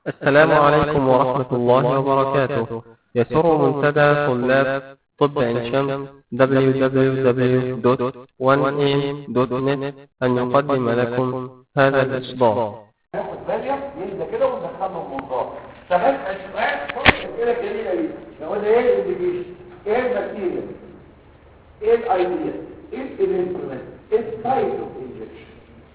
السلام عليكم ورحمة الله وبركاته يسر منتدى طلاب طب عين شمس www.1am.net أن يقدم لكم هذا الإصدار ناخد بالك يهدى كده وندخله الموضوع فهسأل سؤال فقط اسئله جميله دي نقول ايه الانديكيشن ايه الماتيريال ايه الايديا ايه الانسترومنت ايه السايز اوف انجكشن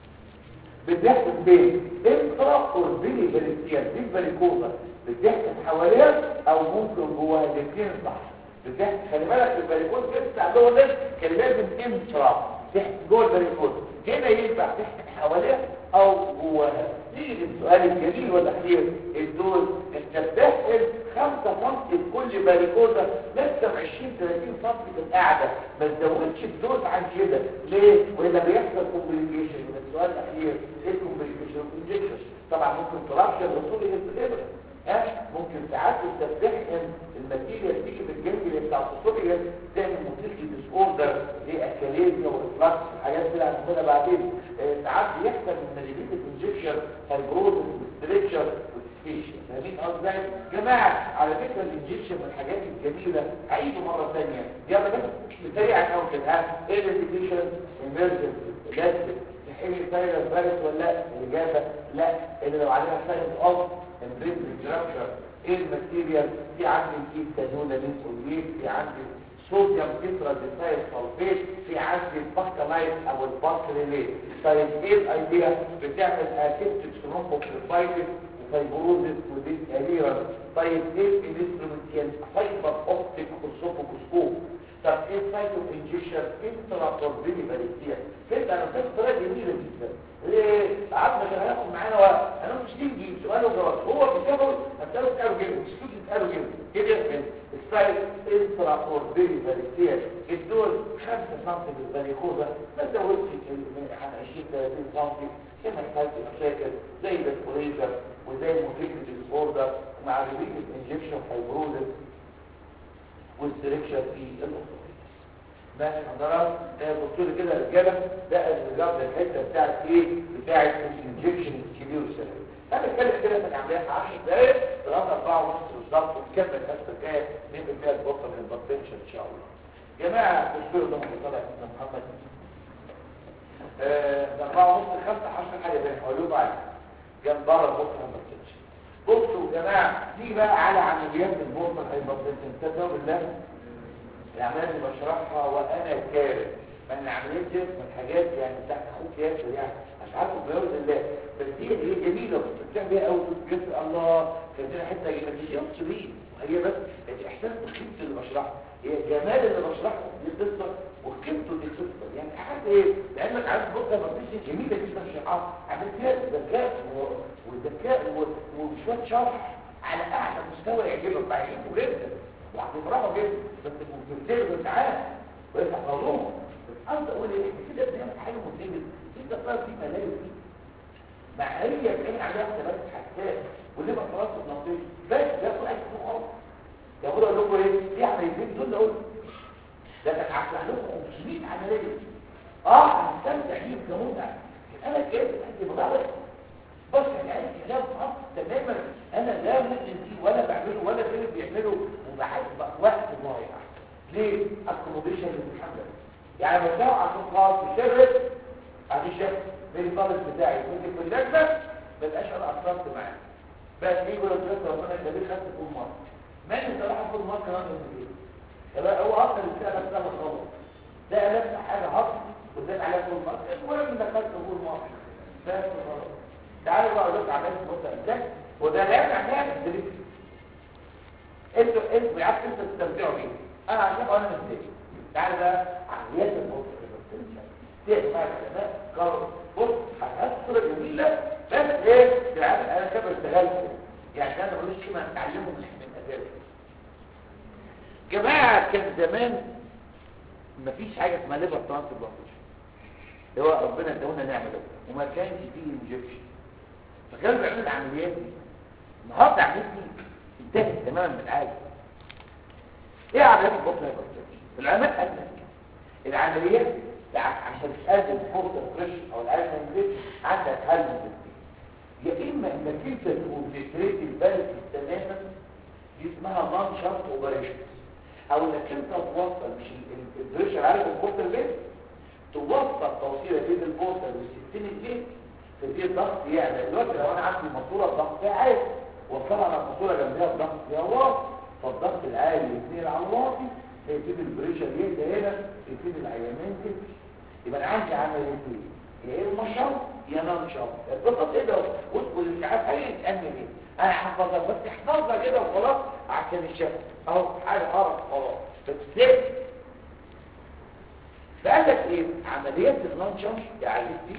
بتحصل بين انترا اوربيني فاليكيال دي فاليكوزا بتحصل حواليها او ممكن جواها الاثنين صح بتحصل خلي بالك الفاليكوز بتاع جوه ده كان لازم انترا تحت جوه الفاليكوز هنا ينفع تحت حواليها او جواها نيجي للسؤال الجميل والاخير الدول انت بتحقن 5 سم في كل باريكوزا لسه 20 30 سم في القاعده ما تزودش الدوز عن كده ليه ولا بيحصل كومبليكيشن السؤال الاخير ايه الكومبليكيشن انجكشن طبعا ممكن ترابشن وصولي للابره ها ممكن ساعات انت بتحقن الماتيريال تيجي في الجنجل بتاع الصوتيه تعمل موتيلتي ديس اوردر زي اكاليزيا والفلاكس الحاجات دي هناخدها بعدين ساعات بيحصل من ريليتد انجكشن فايبروزس ستريتشر وسبيشن فاهمين قصدي جماعه على فكره الانجكشن من الحاجات الجميله عيده مره ثانيه يلا بس سريعا او كده ها ايه الانجكشن ايمرجنسي لازم تحل فايروس فيروس ولا لا الاجابه لا اللي لو عليها سايد اوف امبريد ريجراكشر ايه الماتيريال في عندي الكيس كانولا لينسوليت في عندي صوديوم تترا ديسايل سلفيت في عندي الباكلايت او الباكريليت طيب ايه الايديا بتعمل اسيستيك ثرومبوفايتس وفايبروزس وديس اريرا طيب ايه الانسترومنتيال فايبر اوبتيك اوسوفوكوسكوب طب ايه سايتو انجكشن انترا كوربيني باليستيا كده انا فاكر طريقه جميله جدا ليه قعدنا كده هناخد معانا وقت انا مش تيجي سؤال وجواب هو بيكبر هتلاقوا بتسالوا كده مش تيجي تسالوا كده كده السايت انترا كوربيني باليستيا الدول 5 سم بالباليكوزا ما تزودش عن 20 30 سم كما يحتاج مشاكل زي الاسبوليزر وزي الموتيكل ديسوردر مع ريليتد انجكشن فايبروزس والسلكشن في الأسرة ماشي حضرات بصوا لي كده يا رجاله ده الرجال الحته بتاعت ايه بتاعت الانجكشن الكبير والسلام انا بتكلم كده في العمليات 10 دقايق لغايه 4 ونص بالظبط ونكمل نفس الحكايه نبقى فيها البطل من البطنشن ان شاء الله جماعه بصوا ده طالع سيدنا محمد ده 4 ونص 5 10 حاجه بين هقول لكم عليها جنب بره البطل من البطنشن بصوا يا جماعه نيجي بقى على عمليات البطل هيبطنشن تصدقوا بالله العمليات اللي بشرحها وانا كارث من العمليات دي من حاجات يعني بتاعت اخوك ياسر يعني مش عارف بجوز الله بس دي هي جميله بتستمتع بيها قوي جزء الله كان لنا حته جميله سليم هي بس الاحساس بقيمه اللي بشرحه هي جمال اللي بشرحه دي قصه وقيمته دي قصه يعني حاجه ايه لانك عارف بكره ما فيش جميله جدا شرحها عملت فيها ذكاء وذكاء وشويه شرح على اعلى مستوى يعجبك بعيده جدا وهتفرحوا جدا بس المبتدئ بتاعها ويفتح قولهم بس قصد اقول ايه كده بنعمل حاجه مبتدئ انت صار في ملايين دي مع هي بعين عليها اختلاف حساس واللي بقى خلاص بنطيق بس ده سؤال خالص يقول اقول لكم ايه في عمليتين دول اقول ده كان هشرح لكم 500 عمليه اه هنستمتع بيهم كمتعه انا كده عندي بضاعه بص يعني كلام خاص تماما انا لا مؤمن فيه ولا بعمله ولا غيري بيعمله وبعد وقت ضايع ليه اكوموديشن للمحمد يعني لما بتاع عشان خاص شرط ادي شرط زي الطالب بتاعي ممكن في اللجنه ما بقاش انا اثرت معاه بس يجوا لو ترى ربنا يخليك خدت كل مره ماشي صراحه كل مره كمان من ايه يبقى هو اصلا السنه نفسها غلط ده نفس حاجه هضم وزاد عليها كل مره المهم انك خدت كل مره بس خلاص تعالوا بقى اقول لكم عمليه البطء ازاي وده لا يعني الدريس انتوا انتوا يا عم انتوا تستمتعوا بيه انا عشان انا ازاي تعالى بقى عمليات البطء تقف معايا العلماء قالوا بص حاجات صوره جميله بس ايه بالعكس انا كده اشتغلت يعني انا ماليش شيء ما اتعلمه من من اساسه جماعه كان زمان مفيش حاجه اسمها ليفر ترانسبلانتيشن هو ربنا ادانا نعمه وما كانش فيه انجكشن فكانوا بيعملوا العمليات دي النهارده عمليات دي انتهت تماما من العالم ايه عمليات البطن هايبرتنشن العلماء قال لك العمليات عشان تقدم فرصه فريش او العالم انجليزي عندك حل من الاثنين يا اما انك انت تكون فكرتي اسمها نون شارت اوبريشن او انك انت توصل مش البريشر عارف البورتال بيت توصل توصيله بين البورتال والسيستم البيت فدي الضغط يعني دلوقتي لو انا عندي ماسوره الضغط فيها عالي وصلها على الماسوره جنبها الضغط فيها واطي فالضغط العالي يتنقل على الواطي فيبتدي البريشر يهدى هنا يبتدي العيانين تمشي يبقى انا عندي عمليتين يا اما شرط يا نون شرط القصه ايه ده والاسعاف هل يتامن ايه انا حافظها بس احفظها كده وخلاص عشان الشفت اهو حاجه عرف خلاص بس فقال لك ايه عمليات النون شرط يا عزيز دي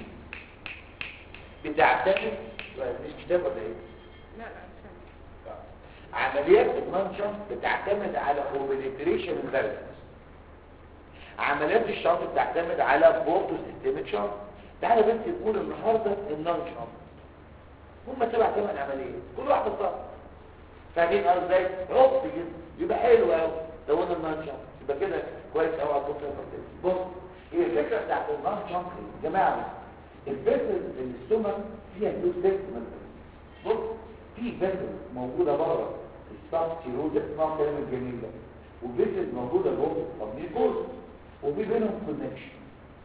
بتعتمد مش كتاب ولا ايه لا لا مش عارف. عمليات المنشن بتعتمد على اوبليتريشن البالانس عمليات الشنط بتعتمد على بورتو سيستميك شنط تعالى بس نقول النهارده النون شنط هم سبع ثمان عمليات كل واحده صح فاهمين قصدي ازاي عط كده يبقى حلو قوي لو قلنا النون شنط يبقى كده كويس قوي على الدكتور بص هي الفكره بتاعت النون شنط يا جماعه الفكره الاستومك فيها تو سيجمنت بص في فيسل موجودة بره السب تيروز اسمها الكلام الجميل ده وفيسل موجودة جوه الطبيعي جوه وفي بينهم كونكشن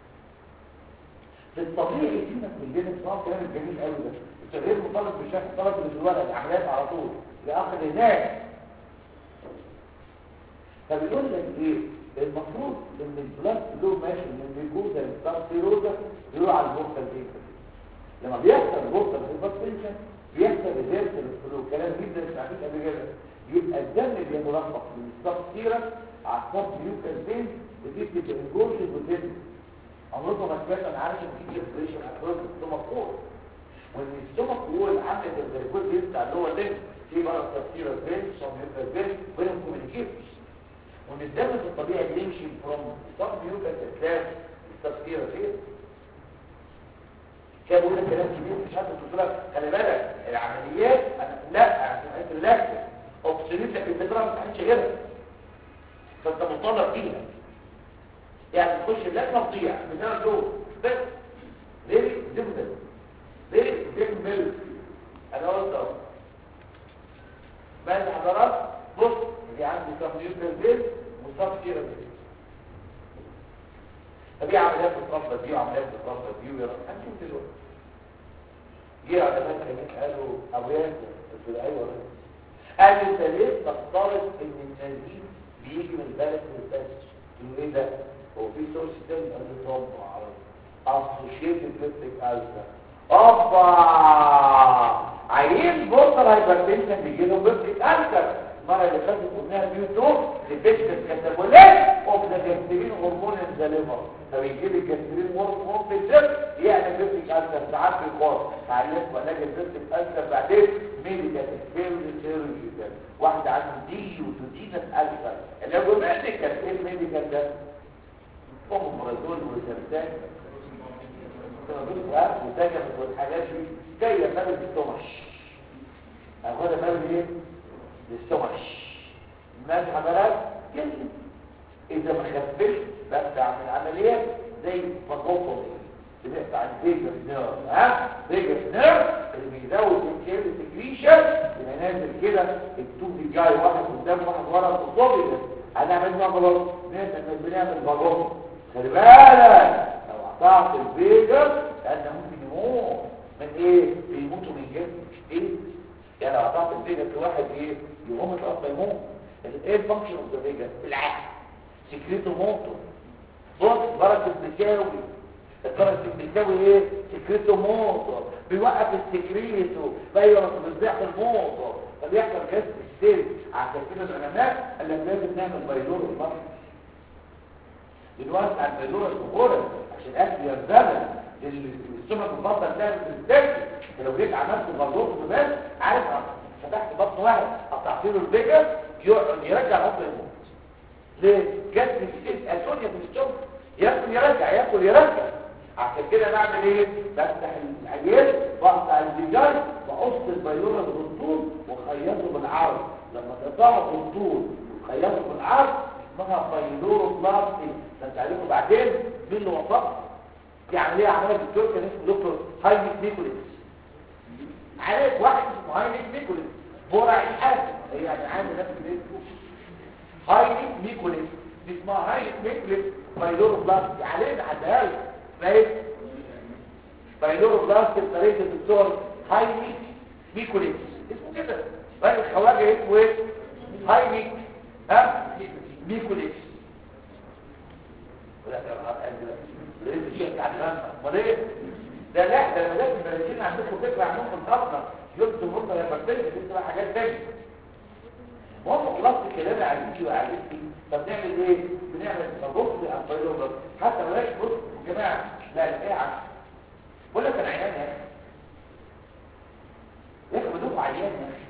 في الطبيعي فينا كلنا اسمها الكلام الجميل قوي ده انت غير مطالب بالشكل طلب اللي في الولد عمليات على طول لاخر هناك فبيقول لك ايه المفروض ان البلاد فلو ماشي من الجوزة للسب تيروزة بيروح على البورتال فيكر لما بيحصل بورتال هايبرتنشن بيحصل ريفيرس للفلو كلام جدا مش عارفين قبل كده يبقى الدم بيتلخبط من الصف سيرة على الصف بيوكال بين بتكتب الجورج وتنزل عمركم ما سمعت انا عارف ان في ديبريشن اكروس الستومك وول وان الستومك وول عامل الفيركول بتاع اللي هو الليمف في بره التفسير البين صف بيوكال بين بينهم كوميونيكيشن وان الدم في الطبيعي بيمشي فروم صف بيوكال اسلاك التفسير فين كان بيقول كلام كبير مش عارف الدكتوره خلي بالك العمليات أنا- لا عشان انت ريلاكس اوبسوليت لك الفكره ما تعملش غيرها فانت مطالب فيها يعني تخش اللجنه تضيع بسبب دول بس ليه زبده ليه زبده انا قلت اهو بعد حضرات بص دي عندي كمبيوتر بيت وصف كده بيت فدي عمليات بتطبق دي وعمليات بتطبق دي ويا رب هنشوف دلوقتي جه على مثلا كمان قالوا ابو ياسر قلت له ايوه قال لي انت ليه تفترض ان النزيف بيجي من البلد للبلد قلت له ايه ده هو في سورس تاني قال لي طبعا عربي اسوشيتد بيبتيك الفا اوبا عيين بوصل هايبرتنشن بيجي له بيبتيك الفا المره اللي فاتت قلناها بيو 2 لبيشت الكتابولات اوف ذا جاسترين هرمون ان ذا ليفر فبيجي لي الجاسترين هرمون في الجسم يعني بيبتيك الفا ساعات في القرن تعلمت علاج البيبتيك الفا بعدين ميديكال سيرجي سيرجي ده واحده عنده دي وتودينس الفا اللي هو ميديكال ايه الميديكال ده اومبرازول وسرتان وتاجر والحاجات دي جايه مال الستومش اخدها مال ايه الستومش الناس عملات جلد اذا ما خفش بقطع من العمليات زي فضوطه بنقطع الفيجر نيرف ها فيجر نيرف اللي بيزود الكيل سكريشن يبقى نازل كده التوب جاي واحد قدام واحد ورا قصادي هنعمل نوع غلط نازل بنعمل بلوط خلي بالك لو قطعت الفيجر لان ممكن يموت من ايه بيموتوا من جسم مش ايه يعني لو قطعت الفيجر في واحد ايه يقوم يتقطع يموت ايه الفانكشن اوف ذا فيجر بالعكس سكريته موتو بص بركه بتساوي الدرجة بتساوي ايه سكريته موتو بيوقف السكريتو فيروس بتضيع في الموتو فبيحصل جسم السيل عشان كده العلماء قال لك لازم نعمل بايلور المرض بنوسع البيلورة الصغيرة عشان الاكل يرتبط السمك المفضل تعمل في السكر انت لو جيت عملت بلوط بس عارف فتحت بطن واحد قطعت له البيجر يقعد يرجع بطن يموت ليه؟ جت في السونيا في السمك ياكل يرجع ياكل يرجع عشان كده بعمل ايه؟ بفتح العيال بقطع البيجر بقص البيلورة بالطول وخيطه بالعرض لما تقطعه بالطول وخيطه بالعرض اسمها بايلورو بلاستي ده انت عليكم بعدين مين اللي وصف دي عمليه عملها الدكتور كان اسمه دكتور هاينيك نيكوليس عارف واحد اسمه هاينيك نيكوليس برع الحاسم يعني عامل نفس الاسم هايلي ميكوليس دي اسمها هايلي ميكوليس بايلور بلاست علينا عدها لك فاهم بايلور بلاست بطريقه الدكتور هايلي ميكوليس اسمه كده راجل الخواجه اسمه ايه هايلي ها ميكوليس ولا ترى ليه الشيء بتاع امال ايه ده لا ده لازم البلدين عندكم فكره عنهم اصلا يبدو هم لما بتنزل بتبقى حاجات تانية هم خلاص الكلام عايزين يبقى عايزين فيه طب نعمل ايه بنعمل نبص للانفايلوبر حتى بلاش بص يا جماعه لا ايه عم بقول لك انا عيان يا اخي يا اخي بدوق عيان يا اخي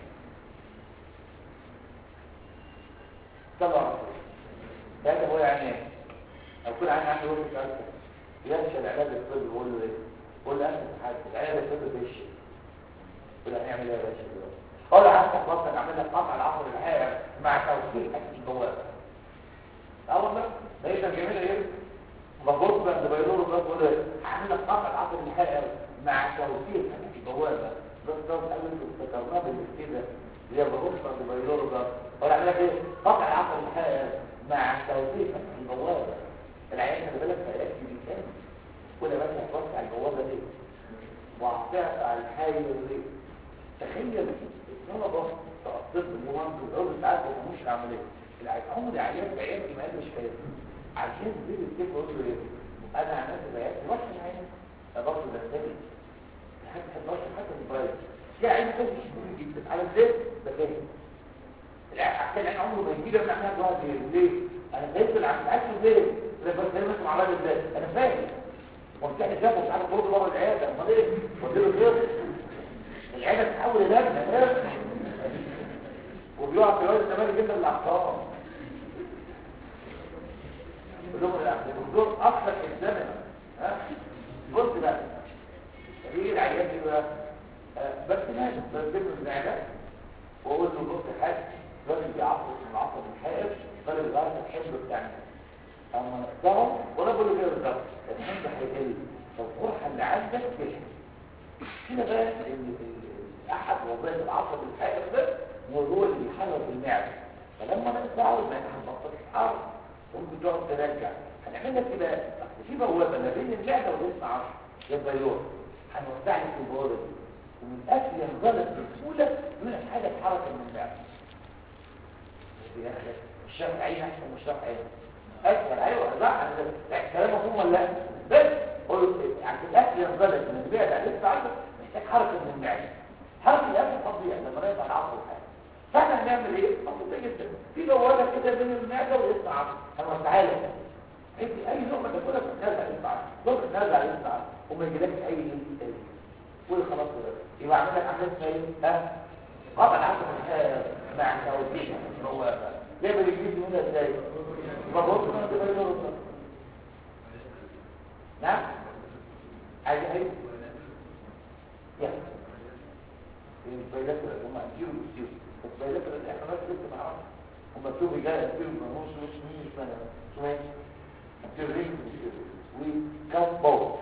طبعا ده هو يعني او كل عيان عنده وجه كارثه يمشي العلاج الطبي يقول له ايه قول له انت حاجه العلاج الطبي بيشي يقول له هنعمل ايه يا باشا دلوقتي اقول له هفتح بطنك اعمل لك قطع العصب الحائر مع توصيل اكل البوابه اه والله ده ايه جميله ايه ببص عند بيقولوا له بقول له هعمل لك قطع العصب الحائر مع توصيل اكل البوابه بس ده قال له افتكرناه بالكده اللي هي ببص عند بيقولوا له اقول اعمل لك ايه قطع العصب الحائر مع توصيل اكل البوابه العيان خلي بالك ما يلاقيش بالكامل ولا بس هتوسع البوابه دي وهتقطع الحايل دي تخيل الطلبه بتوع الطب المهندس والعلوم ساعات ما بيفهموش العمليه العيان العيان بعيان ما قالش كده عشان دي الكتاب يقول له ايه انا عملت بيان وش العيان ده برضه ده ثاني لحد 11 حتى في البرايد في عيان كده كبير جدا على ازاي ده فاهم العيان العيان عمره ما يجي لما احنا جوه ليه انا فهمت العيان عايز ليه ده بس ده مش مع الراجل ده انا فاهم وامتحن شافه مش عارف برضه بره العياده امال ايه قلت له خير العياده تتحول لجنه وبيقع في الواد الزمالك جدا الاعصاب بلغه الدكتور اكثر الزمن ها بص بقى ايه العيان دي بقى آه، بس ماشي بجيب له العلاج واقول له بص حاجه الراجل بيعصب من العصب الحائر الراجل بيغير الحمل بتاعنا اما نقدره ولا بقول له كده بالظبط الحمل هيقل فالقرحه اللي عندك تحمل هنا بقى ان احد وظائف العصب الحائر ده هو اللي بيحرك المعده فلما نقطعه المعده هتبطل تتحرك ممكن تقعد ترجع هنعمل لك كده أصل في بوابه ما بين المعده والاثنى عشر البيور هنوسع لك البوابه دي ومن اجل ينغلق بسهوله يقول لك حاجه تحرك من المعده يا اخي الشرح عين احسن من الشرح عين اسهل ايوه لا الكلام مفهوم ولا لا بس قول عشان الاكل ينغلق من المعده لسه عندك محتاج حركه من المعده حركه الاكل طبيعي لما نقطع العصب الحاد فاحنا هنعمل ايه بسيطه جدا في بوابه كده بين المعده والاثنى عشر هنوسعها لك انت اي لقمه تاكلها تتنازع الاثنى عشر لقمه تتنازع الاثنى عشر وما يجيلكش اي نيل تاني قول خلاص كده يبقى اعمل لك عمليه اسمها ايه ها قطع العصب الحاد مع توزيع البوابه ليه بنجيب منها ازاي يبقى بص انا كده يقول نعم عايز ايه يلا البيلاتر اللي هم انتيرو بيستيرو بس البيلاتر اللي احنا بس لسه ما نعرفش هم مكتوب رجال انتيرو بنص نص مين مش فاهم شو هيك انتيرو رينج بيستيرو وكاس باور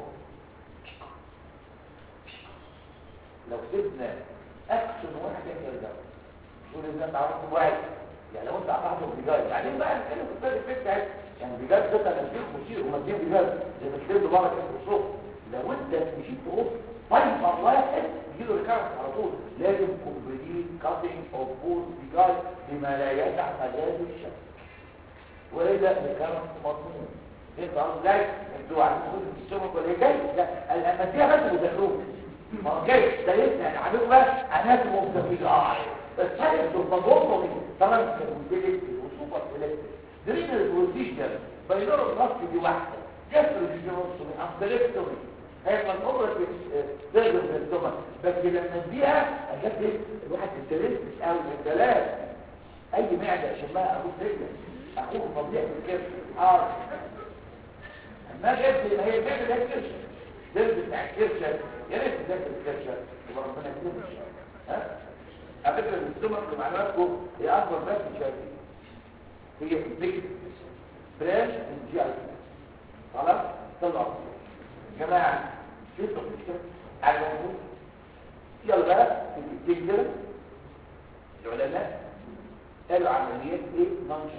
لو سيبنا اكشن واحد يرجع شو اللي انت عرفت واحد يعني لو انت قطعته بجاي بعدين بقى نتكلم في الثالث فكره يعني بجاز ده تنسيق مشير ومدين بجاز زي ما تكتب بره كده الصوت لو انت مشيت تقص فايبر واحد يجيله ريكارنس على طول لازم كومبليت كاتنج اوف بوث بجاي بما لا يدع مجال الشك واذا ريكارنس مضمون انت قصدي ازاي انتوا عايزين تقولوا في السمك ولا جاي لا لما فيها بس بيدخلوك ما هو جاي ده لسه يعني عاملوا بقى اناتوم اوف ذا فيجر بس حاجه تظبطوا دي طبعا سيلكتيف وسوبر سيلكتيف درين البروسيجر بينور النص دي واحده جسر الجنوسومي امبلكتومي هيبقى الامر تقدر تستمر بس لما نديها هتلاقي الواحد انترست قوي الدلال اي معده شمها ابوك رجلك اخوك فظيع في الكبد اه ما جبت هي بتعمل هي الكرشه درس بتاع الكرشه يا ريت تذاكر الكرشه يبقى ربنا يكرمك ها على فكره السمك لمعلوماتكم هي اكبر بس شايفين هي بيج برانش من جي اي خلاص طلعوا جماعه شفتوا الفكره على الموضوع يلا بقى في التكتيك ده العلماء قالوا عمليات ايه نون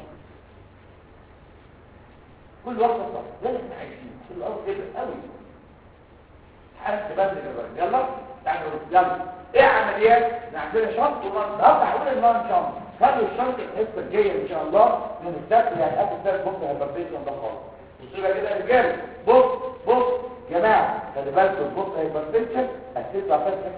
كل واحد صح ده اللي احنا عايزينه في الارض كده قوي حاسس بس كده يلا تعالوا يلا ايه عمليات عندنا شنط ونص هفتح اقول النون شنط خلوا الشنط الحصه الجايه ان شاء الله من السبت يعني قبل السبت بص هيبرتيشن ده خالص بصوا بقى كده يا رجاله بص بص جماعه خلي بالكم بص هيبرتيشن هتطلع فتحه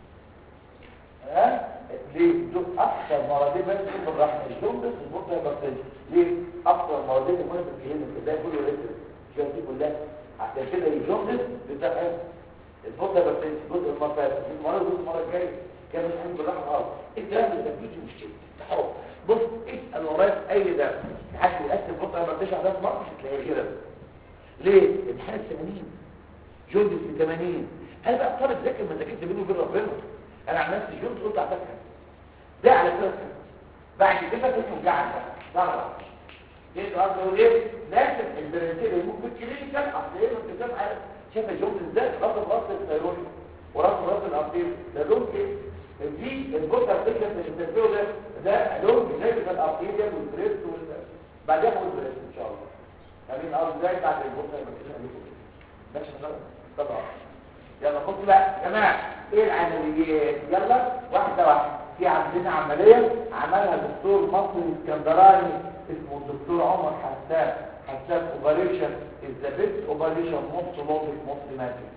ها ليه دول اكثر مرضين بس في الرحم الجوندس والبص هيبرتيشن ليه اكثر مرضين المهم في الكلام ده كله ريتر دي كلها عشان كده الجوندس بتاع البص هيبرتيشن جزء المره اللي فاتت المره دي المره الجايه كان مش عندي بالراحه خالص الكلام اللي تفكيك مشكله تحاول بص اسال ورايا في اي ده حد يقسم بص هيبرتيشن على ده مره مش هتلاقيه كده ليه امتحان 80 جوندس ب 80 هل بقى طالب ذاكر ما ذاكرش بينه وبين ربنا انا عن نفسي جوندس قلت على ده على اساس بعد كده اسمه جعل ده لا ايه قصده ايه لازم البرنتين اللي ممكن كلينيكال اصل ايه انت فاهم على شايف الجوندس ده راس راس الثيرويد وراس راس الارتير ده لون ايه في البوتر فيكشن اللي بتنزله ده ده لون زي الارتيريا والبريست بعدين هو البريست ان شاء الله امين ارض ازاي بعد البوتر ماشي خلاص طبعا يلا بصوا بقى يا جماعه ايه العمليات يلا واحده واحده في عندنا عمليه عملها دكتور مصري اسكندراني اسمه الدكتور عمر حسان حسان اوبريشن از ذا بيست اوبريشن موست لوجيك موست ماجيك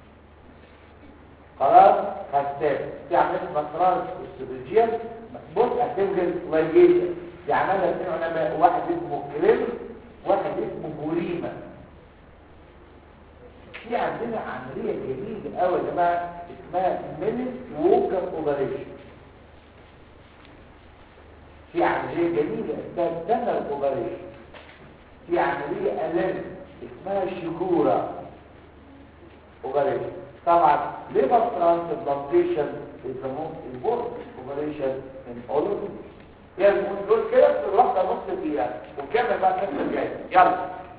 خلاص حسان في عمليه مسرار استراتيجيه بص هتنزل لايجيشن دي عملها اثنين علماء واحد اسمه كريم واحد اسمه بوريما في عندنا عملية جميلة قوي يا جماعة اسمها مينيت ووكر اوبريشن في عملية جميلة اسمها تنر اوبريشن في عملية ألم اسمها شكورة اوبريشن طبعا ليفر ترانسبلانتيشن is the most important operation in all of them يعني دول كده في الوحدة نص دقيقة وكمل بقى الحصة الجاية يلا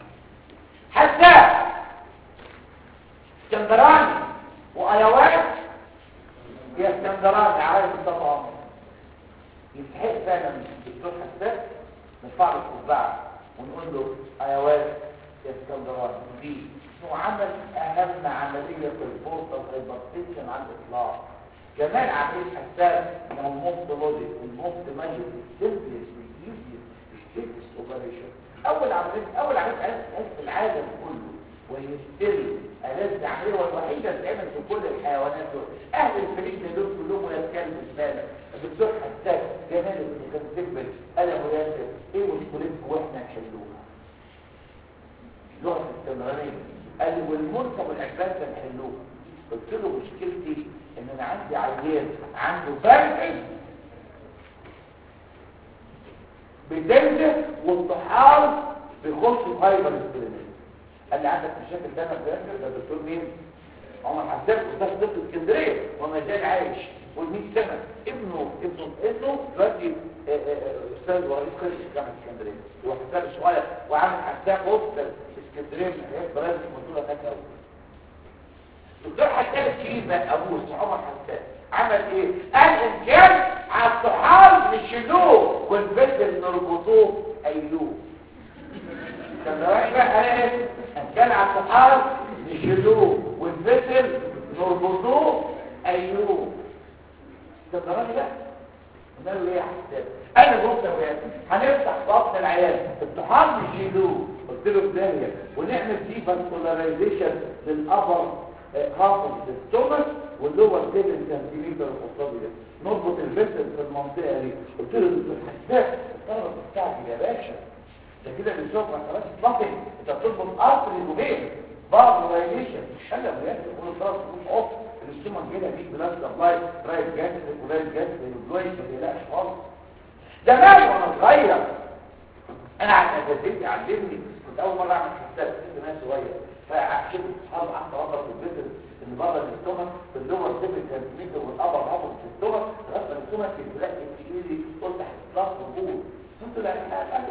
حتى اسكندراني وايوات يا اسكندراني عارف طبعا يستحق فعلا الدكتور حساس نرفع له القبعه ونقول له ايوات يا اسكندراني دي هو عمل اهم عمليه في البورصه الهايبرتنشن على الاطلاق كمان عمليه حساس من الموست لوجيك والموست ماجيك السيمبلست الايزيست الشيكس اوبريشن اول عمليه اول عمليه عمليه في العالم كله ويشتري ألذ عملية والوحيدة اللي تعمل في كل الحيوانات دول أهل الفريق دول كلهم ولا كلب السالة الدكتور حساس جمال اللي كان تكبر أنا وياسر إيه مشكلتكم وإحنا نحلوها لغة استمرارية قال لي والمنطقة والعبادة نحلوها قلت له مشكلتي إن أنا عندي عيان عنده برد بتنزف والطحال بيخش في هايبر استريمية قال لي عندك مشاكل دم بيركب ده الدكتور مين عمر حساب استاذ طب اسكندريه وما زال عايش وال100 سنه ابنه ابنه ابنه دلوقتي استاذ ورئيس قسم جامعه اسكندريه هو حساب صغير وعامل حساب وسط اسكندريه من حياه بلد المدينه هناك قوي الدكتور حساب الكبير بقى ابوه اسمه عمر حساب عمل ايه قال ان كان على الطحال نشيلوه والبدل نربطوه ايلوه كان رايح بقى ايه كان على الصحاب نشيلوه والفتل نربطوه ايوه تقدراني بقى قلنا له ايه يا حساب انا بص يا ولاد هنفتح بطن العيال الطحال نشيلوه قلت له بدايه ونعمل دي فاسكولاريزيشن للابر خاصه للستومك واللور 7 سنتيمتر القصادي ده نربط الفتل في المنطقه دي قلت له دكتور حساب الطلبه بتاعتي يا باشا ده كده بنشوف خلاص اطلاقي انت بتربط قطر وبين بعض ريليشن انا بجد كل طرف تكون اوف الاستومك كده فيه بلاد سبلاي رايت جاز ورايت جاز والجوينت ما تقلقش خالص زمان وانا صغير انا عشان جدتي علمني كنت اول مره اعمل حساب كنت انا صغير فعشان اصحاب قعدت اوضح في البيت ان بره الاستومك في اللور 7 سنتيمتر والابر هابط في الاستومك اصلا الاستومك تلاقي في ايدي قلت هتطلع وجود قلت له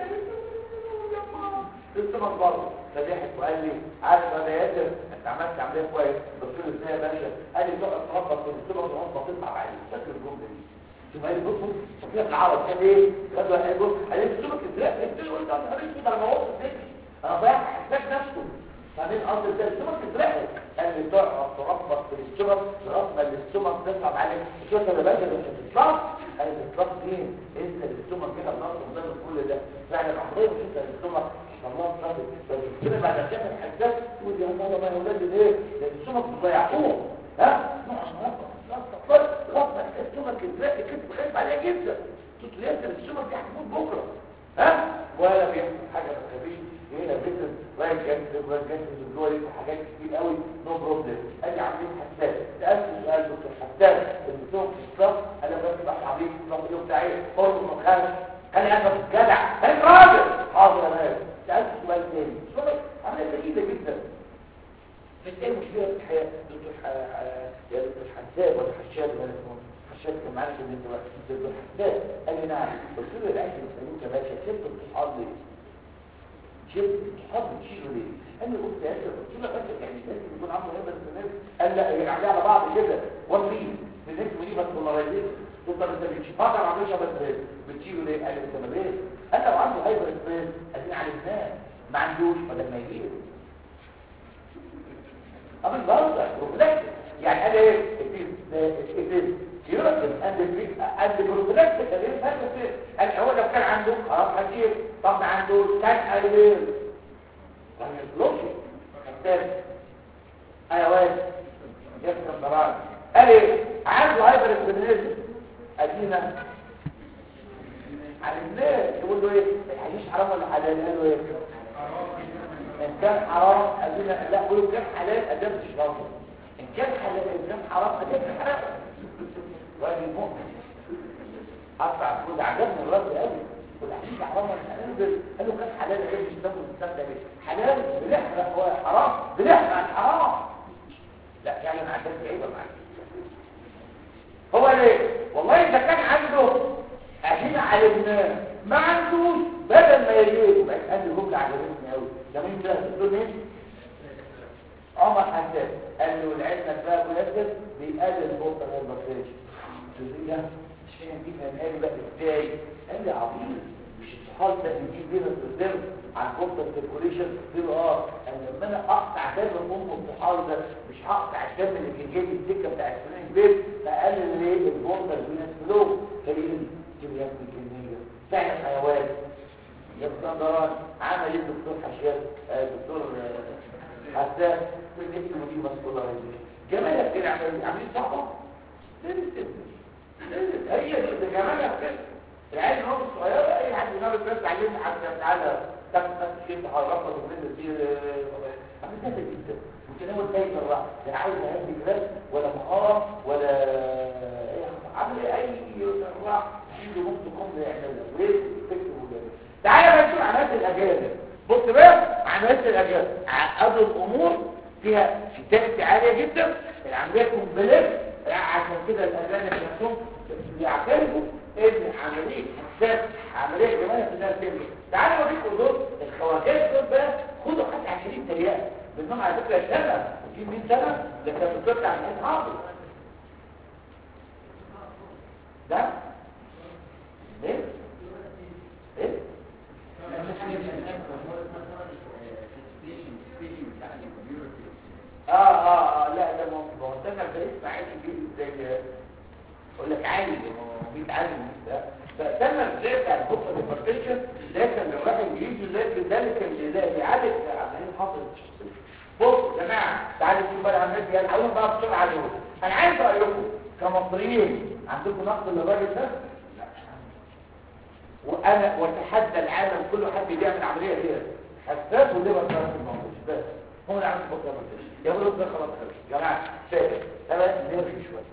لسه ما برضه فضحك وقال لي عارف انا ياسر انت عملت عمليه كويس قلت له ازاي يا باشا قال لي تقعد تخبط في السوبر تقعد تطلع عليه فاكر الجمله دي شوف قال بص بص كده في العرب كان ايه غدوه قال بص قال لي سمك ازاي قلت له قلت انا هريش كده انا بوظت الدنيا انا ضيعت حساب نفسه بعدين قصد ازاي السمك ازاي قال لي تقعد تربط في السمك لغايه ما السمك تصعب عليك شو انت ده باشا مش هتطلع قال لي تطلع فين انت السمك كده بنص قدام كل ده فعلا حضرتك انت السمك الله صادق بس كده بعد كده الحساب تقول يا الله ما يا ولاد ليه ده السمك ضيعوه ها نقعد نربط ربط السمك ازاي كنت خايف عليها جدا قلت له انت السمك دي هتموت بكره ها ولا بيحصل حاجه ما تخافيش هنا بيتر رايح جنب رايح جنب الجوه لسه حاجات كتير قوي نو بروبلم قال لي عاملين حساس سالت سؤال دكتور حساس الدكتور في الصف انا بس بحث عبيد الصف ايه بتاع ايه برضه ما خالش قال لي انا جدع قال راجل حاضر يا مان سالت سؤال تاني سؤال عمليه جديده جدا مش ايه المشكله في الحياه دكتور ح... يا دكتور حساب ولا حشاد ولا اسمه حشاد كان معانا في الانتباه دكتور حساب قال لي نعم قلت له العيش بيسالوك يا باشا سبت الصحاب ليه؟ شبت الصحاب بتشيله ليه؟ قال لي قلت يا اسف قلت له بس يعني لازم يكون عنده هيبه الناس قال لا هي عليها على بعض كده وان بيس بالنسبه لي بس بولاريزيشن قلت له انت بتشيل فاضل ما عندوش هيبه ستريس بتشيله ليه؟ قال لي انت ما ليه؟ قال لو عنده هيبه ستريس ادينا عالجناه ما عندوش بدل ما يجيب أما البرزة روفلكس يعني قال ايه it curative and and prophylaxis اللي هي قال هو لو كان عنده خلاص هجيب طب ما عنده كان قليل ما يطلبش كتاب حيوان يفهم ضرار قال ايه عنده هايبر اسبرينيزم ادينا عالجناه يقول له ايه الحشيش حرام ولا حلال قال له ايه ان كان حرام ادينا لا قولوا كان حلال ادام تشربه ان كان حلال ان كان حرام ادام حرام راجل مؤمن قطع الفوز عجبني الراجل قوي والحديث حرام ولا حلال قال له كان حلال ادام تشربه وتستمتع بيه حلال بنحرق هو حرام بنحرق حرام لا فعلا عجبني عيبه معاك هو ليه والله اذا كان عنده احنا عالجناه ما عندوش بدل ما يجيب بقى قال لي جمله عجبتني قوي ده مين ده تقول مين عمر حسان قال له العلم بقى ميسر بيقلل البطن والبكتيريا تقول لي مش فاهم دي فاهمها لي بقى ازاي قال لي عظيم مش الصحاب ده بيجيب بينا الدم عن بطن السيركوليشن قلت له اه انا لما انا اقطع دم ام الطحال ده مش هقطع الدم اللي كان جاي السكه بتاع السنين البيت فقلل ليه البطن الفينس فلو فيقل كميات الكميه فعلا حيوان يبقى ضرر عمل ايه الدكتور حشاد الدكتور حسان في الاسم دي مسؤولة جمالك كده عاملين صحبة هي دي جمالك كده العين هو الصغيرة اي حد ينام بس علمنا حتى تعالى تاخد نفس الشيء تحركها وتبدا دي عامل سهل جدا متناول اي مرة لا عايز هدي جراس ولا مهارة ولا عامل اي راح عنده ممكن قمر يعملها وليه فكر وجاي تعالى بقى نشوف عمليات الاجازه بص بقى عمليات الاجازه عقدوا الامور فيها شتات عاليه جدا العمليه كومبلكس عشان كده الاجانب نفسهم بيعترفوا ان عمليه حساس عمليه جماليه في الناس تنجح تعالوا اوريكم دول الخواجات دول بقى خدوا حتى 20 تريال منهم على فكره سنه وفي 100 سنه ده كان بتطلع من حافظ ده ايه ايه اه اه اه لا ده مرتفع ده اسمه عادي جدا زي اقول لك عادي هو بيتعلم ده فتم ازاي بتاع البوكس ديبارتيشن ده كان لو واحد يجي زي ذلك اللي ده بيعالج عمالين حافظ الشخصيه بص يا جماعه تعالوا نشوف بقى العمليات دي هنحاول بقى بسرعه عليهم انا عايز رايكم كمصريين عندكم نقد للراجل ده وانا واتحدى العالم كله حد بيعمل عمليه غير حساس وليه بطلت الموضوع بس هو اللي عامل بطل بطل يقولوا ده خلاص خلاص يا جماعه فاكر تمام نرجع شويه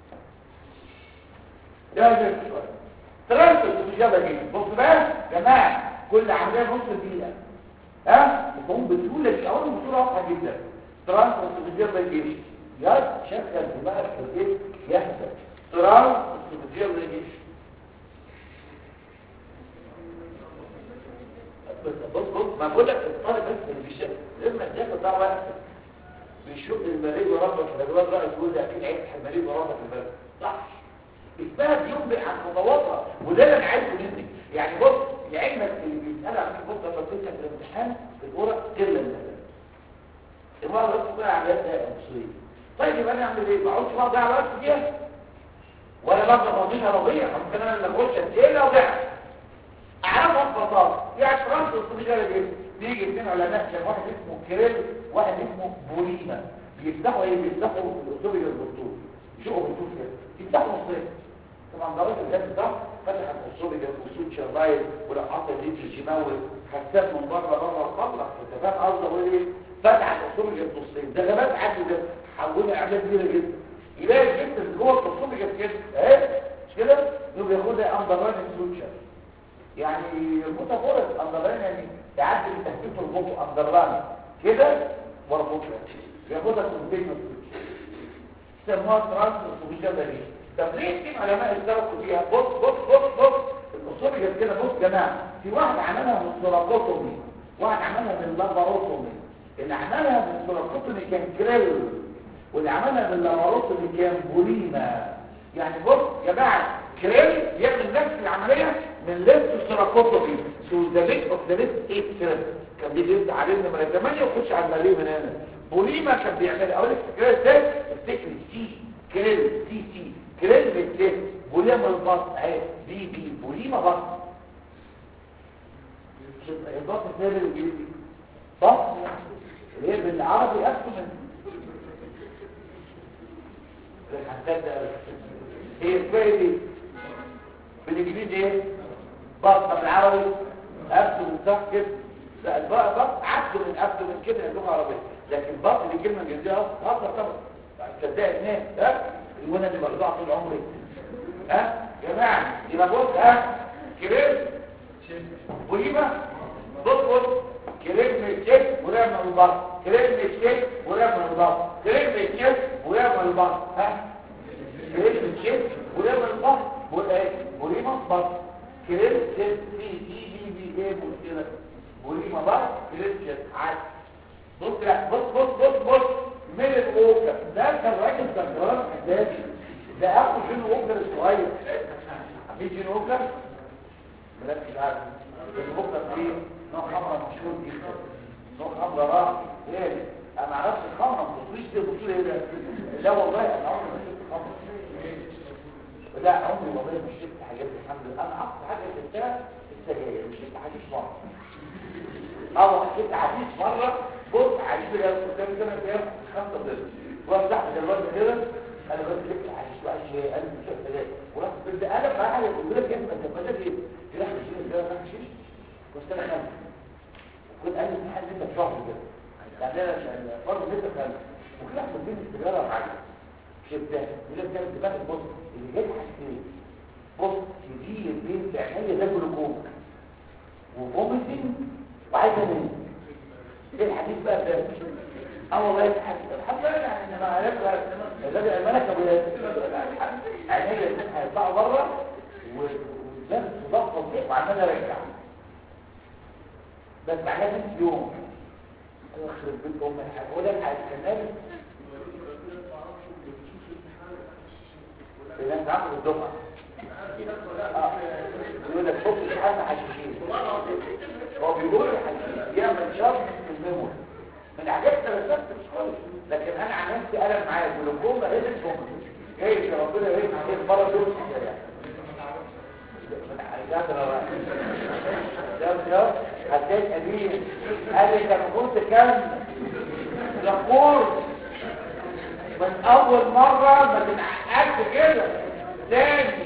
نرجع شويه ترانسفير الاجابه دي بص بقى يا جماعه كل عمليه نص دقيقه ها تقوم بسهوله دي اول بصوره واضحه جدا ترانسفير الاجابه دي يا شغل دماغك في البيت يهدى ترانسفير الاجابه دي بص بص ما بقول لك الطالب بس اللي بيشوف لما تاخد ده وقت بيشوف المريض وربط البلد رأي تقول لي اكيد عيب المريض وربط البلد صح اسمها بينبئ عن متواضعه وده اللي انا عايزه منك يعني بص لعلمك اللي بيسال عن بص لما بتسال في الامتحان في الورق قله من المره بس بقى عمليات مصريه طيب يبقى انا اعمل ايه ما اقعدش بقى اضيع وقت فيها ولا بقى مواضيع رضيع ممكن انا اللي اخش ايه لو ضيع اعرفها ببساطه يعني فرنسا الصديقه اللي بيجي اثنين علماء كان واحد اسمه كيريل واحد اسمه بوليما بيفتحوا ايه بيفتحوا الاسلوب الدكتور يشوفوا الدكتور كده يفتحوا نصين طبعا درجه الجهاز ده فتح الاسلوب الاسود شرايط ولو حط دي جيماوي حساب من بره بره القبره انت فاهم قصدي اقول ايه فتح الاسلوب النصين ده غابات عدوا كده حولوا اعداد كبيره جدا يلاقي الجسم اللي جوه الاسلوب كده اهي مش كده يبقى ياخدها اندرلاين سوتشر يعني يربطها فورس اندرلاين يعني يعدي تحديد الربط اندرلاين كده وربطها ياخدها كونتينوس سموها ترانس دي طب ليه في علماء اشتركوا فيها بص بص بص بص الاصول جت كده بص يا جماعه في واحد عملها من سوراكوتومي واحد عملها من لاباروتومي اللي عملها من سوراكوتومي كان كريل واللي عملها من لاباروتومي كان بوليما يعني بص يا جماعه كريل يعمل نفس العمليه من ليفت سوراكوتومي سو ذا ليفت اوف ذا ليفت 8 كريل كان بيجي يفتح عليه نمره 8 ويخش على المريء من هنا بوليما كان بيعمل اقول لك كريل ده افتكر سي كريل سي سي كريل بالسيف بوليما البط اهي بي بي بوليما بط البط الثاني الانجليزي بط اللي هي بالعربي اكتر من هتصدق هي اسمها دي بالانجليزي ايه بط بالعربي اكتر من صح كده لا البط بط عكس من اكتر من كده اللغه العربيه لكن بط دي كلمه انجليزيه اصلا طبعا تصدق الناس ها وانا اللي برضع طول عمري ها يا جماعه يبقى بص ها كريم وليمه بص بص كريم الشيك ورمى البط كريم الشيك ورمى البط كريم الشيك ورمى البط ها كريم الشيك ورمى البط وليمه بط كريم الشيك سي سي بي بي ايه كده وليمه بط كريم الشيك عادي بص لا بص بص بص بص من الوكر ده كان راجل سكران حدادي ده اخو جين ووكر الصغير عارفين جين ووكر مركز عارف جين ووكر دي نوع خمره مشهور جدا نوع خمره راح ايه انا ما اعرفش الخمره ما تقوليش دي بتقول ايه ده لا والله انا عمري ما شفت خمره لا عمري والله ما شفت حاجات الحمد لله انا اقصى حاجه شفتها السجاير مش شفت حديث مره اه شفت حديث مره بص حديث اللي قدام سنه كام خمسة ضرب ورحت تحت الواد كده انا بس جبت حشيش وحشيش قال لي شوف ثلاثة ورحت بدي انا بقى حاجه قلت لك انت انت بدات ايه في لحم شيء ده لحم حشيش واستنى خمسة كنت قال لي امتحان انت في شهر كده يعني انا برضه انت خمسة وكل احمد بين السيجاره معايا شفتها يقول لك كانت دماغ بص اللي جاي حاجتين بص كبير بين عينيا ده جلوكوما وفوميتنج وعايزه انام ايه الحديث بقى ده اه والله الحديث الحمد لله يعني ما عرفت الذي الملك ابو عينيا هيطلعوا بره والناس تضغط فيه وعمال ارجع بس بعدها ست يوم انا اخرب بيت ام الحاج ولا الحاج كمان الناس عملوا الدفعه يقول لك شوف الحاجه حشيشين هو بيقول الحشيش يعمل شرط في الميموري من حاجات ثلاثات مش كويس لكن انا عن نفسي قلم معايا جلوكوما ايه الجلوكوما جاي ربنا ايه عليه المره دول يعني هتلاقي قديم قال لي كان كنت كام يقول من اول مرة ما تنعقدش كده تاني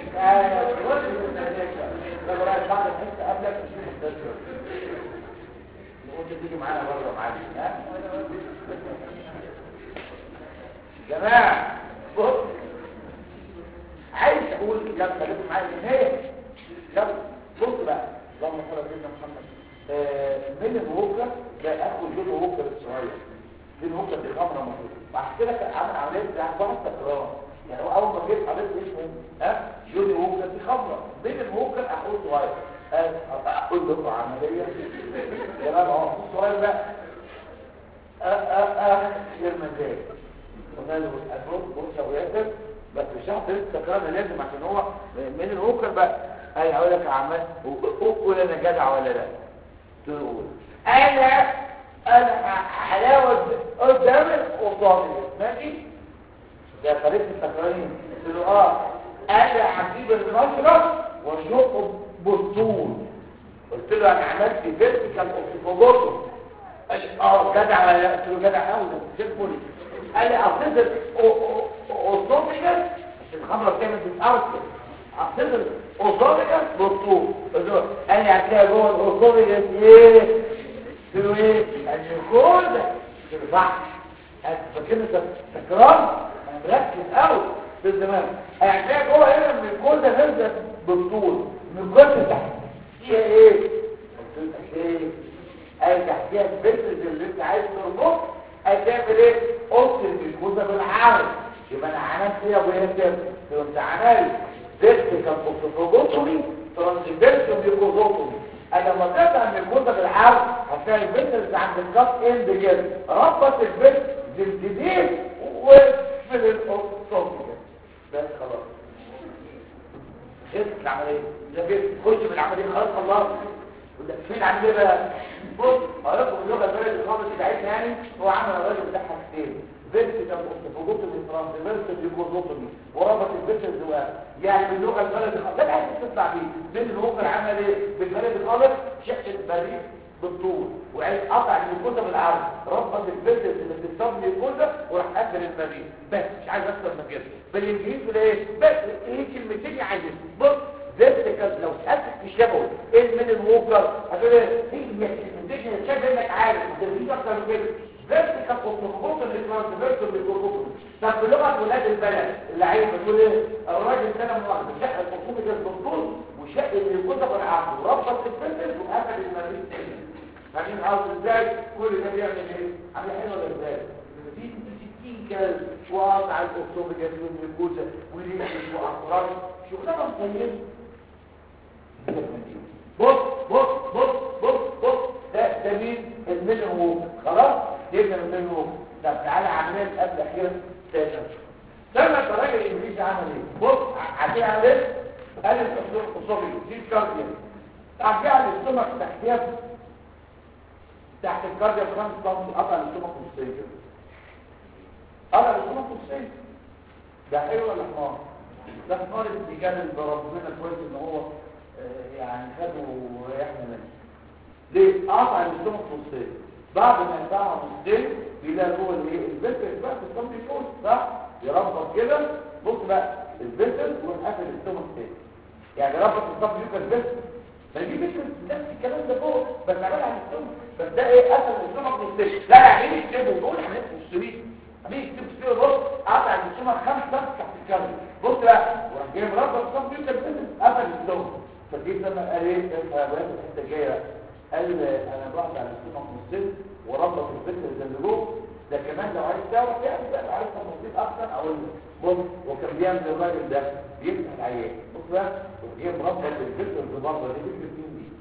لما رايح بعد الحصة قبلك تشوف الدكتور نقول تيجي معانا برضه معانا ها جماعة بص عايز اقول يلا خليكم معايا النهاية يلا بص بقى اللهم صل على سيدنا محمد من الوكر ده اخو جون ووكر الصغير جون ووكر دي خمره مفروض بعد كده كان عامل عمليه بتاع واحد تكرار يعني هو اول ما جيت عملت اسمه ها جوني ووكر دي خمره بين الوكر اخوه صغير اقول له عمليه تمام اهو اخوه صغير بقى اه اه اه غير مزاج قلنا له البص بص يا ابو ياسر بس مش هعرف التكرار لازم عشان هو من الوكر بقى اي اقول لك يا عمال قول انا جدع ولا لا تقول انا انا حلاوه قدامك قصادي ماشي ده طريقه التكرارين قلت له اه انا هجيب المشرب واشقه بالطول قلت له انا عملت فيرتيكال اوكسيفوجوتو قال لي اه جدع ولا لا قلت له جدع قوي ده زي الفل قال لي اصل اوسوفيجاس مش الخمره بتعمل بتأرسل اصل اوسوفيجاس بالطول قلت له قال لي هتلاقي جوه الاوسوفيجاس ايه قلت له ايه قال لي كل ده قلت له صح فاكر تكرار انا مركز قوي في الزمان هتلاقي جوه هنا من كل ده نزل بالطول من كل تحت فيها ايه قلت له ايه اي تحتيها البيتز اللي انت عايز تربط هتعمل ايه قلت الجلوكوزا بالعرض يبقى انا عملت ايه يا ابو ياسر كنت عملت فيرتيكال اوكسيفوجوتومي ترانزفيرسال جلوكوزوتومي انا لما تقطع الجلوكوزا بالعرض هتلاقي البيتز عند الكات اند كده ربط البيت بالجديد وفي الاوكسيفوجوتومي بس خلاص ايه العمليه ده خش بالعمليه خلاص خلاص فين العمليه بقى بص اقول لكم اللغه البلد الخالص بتاعتنا يعني هو عمل الراجل بتاعها كتير فيرتيكال اوكسيفوجوتومي ترانسفيرسال ليكوزوتومي وربط الفيرتيكال الزواج يعني باللغه البلد الخالص ده عايز تطلع بيه بين الوكر عمل ايه بالبلد الخالص شق البريد بالطول وعايز قطع الجلوكوزا بالعرض ربط الفيرتيكال اللي بتتصاب الجلوكوزا وراح قفل البريد بس مش عايز اكتر من كده بالانجليزي ولا ايه بس ايه كلمتين عايز بص فيرتيكال لو سالتك في شبهه ايه من الوكر هتقول ايه هي الكونديشن شايف انك عارف ده في اكتر من كده فيرتيكال اوتوموبوت اللي ترانسفيرسال للجلوكوز طب بلغه ولاد البلد اللعيبه بتقول ايه الراجل ده انا مؤاخذه شق الخصومي ده بالطول وشق الجلوكوز بالعرض وربط الفيرتيكال وقفل المريض تاني فاهمين عاوز ازاي كل ده بيعمل ايه عامل حلو ولا ازاي في 60 كلب وقطع الاوتوميجاز والجلوكوز وليه واطراف شغلانه مطيبه بص بص بص بص بص ده ده مين الميلن ووك خلاص جبنا الميلن ووك طب تعالى عمليه قبل اخيرا تاني لما الراجل الانجليزي عمل ايه بص عشان عمل ايه قال الاسطوري دي الكارديا رجع لي السمك تحتيها تحت الكارديا ب 5 سم قطع السمك نصين كده قطع السمك نصين ده حلو ولا حمار ده حمار اللي ربنا كويس ان هو يعني خدوا ريحنا منه ليه قطع الاستومك نصين بعد ما يقطعها نصين بيلاقي جوه الايه الفلتر بقى في الصمت يكون صح يربط كده بص بقى الفلتر ويقفل الاستومك تاني يعني ربط الصمت يوكل الفلتر ما يجيب فكره نفس الكلام ده فوق بس عملها على الاستومك بس ده ايه قفل الاستومك نصين لا يعني يكتبوا دول احنا نصين عمال يكتب فيه بص قطع الاستومك خمسه تحت الكامل بص بقى وراح جايب ربط الصمت يوكل الفلتر قفل الاستومك فجيت لما قال ايه افهم بقى الحته جايه قال انا بعد على السمك نصين وربط الفكر زي اللي جوه ده كمان لو عايز تعرف يعني بقى عايز تفاصيل اكتر اقول لك بص وكان بيعمل الراجل ده بيفتح العيان بص بقى وجاي مربط الفكر اللي بره دي فكره مين دي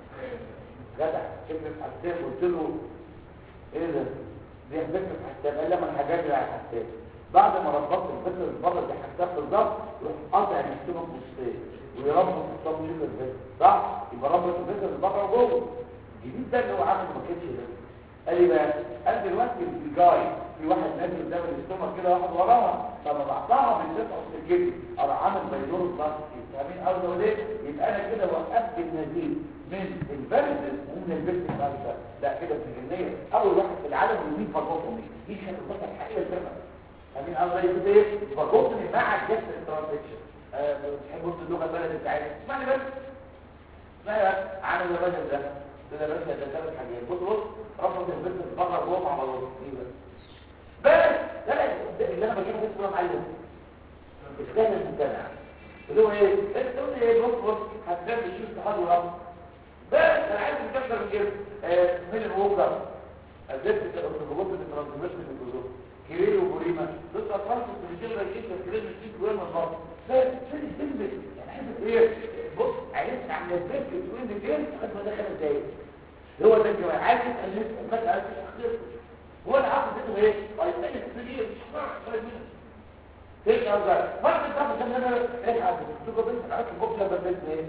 جدع فكره حسان قلت له ايه ده دي فكره حسان قال لما الحاجات اللي على حسان بعد ما ربطت الفكر اللي بره دي حسان بالظبط روح قاطع السمك نصين ويربط الصوم يوكل الفكر صح يبقى ربط الفكر اللي بره وجوه الجديد ده اللي هو عامل ما كانش ده قال لي بقى قال دلوقتي الجاي في واحد نازل قدام الاستومك كده واحد وراها فما بقطعها من شفه السكتي اروح عامل بيدور بلاستيك فاهمين قصدي ليه يبقى انا كده وقفت النزيف من الفيرسس ومن البيت بعد كده لا كده في الجنيه اول واحد في العالم يمين فاكوتومي دي كانت الخطه الحقيقيه الفرقه فاهمين قصدي ايه فاكوتومي مع الجسد الترانزكشن بتحبوا اللغه البلد بتاعتنا اسمعني بس اسمعني بس عامل الراجل ده كده بس ده ثلاث حاجات بص بص رفض البنت بره جوه مع بعض ايه بس بس ده اللي انا بشوفه اسمه معلم اسكان الممتنع اللي هو ايه انت تقول لي ايه بص بص هتلاقي شيء اتحاد ورب بس انا عايز اكتر من كده من الوكر الزبط الارتباط الترانسميشن الجزء كيريل وبوريما دول اطفال في الجيل رئيس كيريل مش كويس من بعض فين السلبي يعني حاسس ايه بص عرفت عن البيت بتقول لي فين لغايه ما دخل ازاي هو ده الجواب عايز تقلل بس عايز تخسر هو العقد ده ايه طيب ايه الكبير مش صح طيب منه ليش ارجع ما انت تعرف ان انا ايه عارف تقول بنت عارف بكره بدلت ايه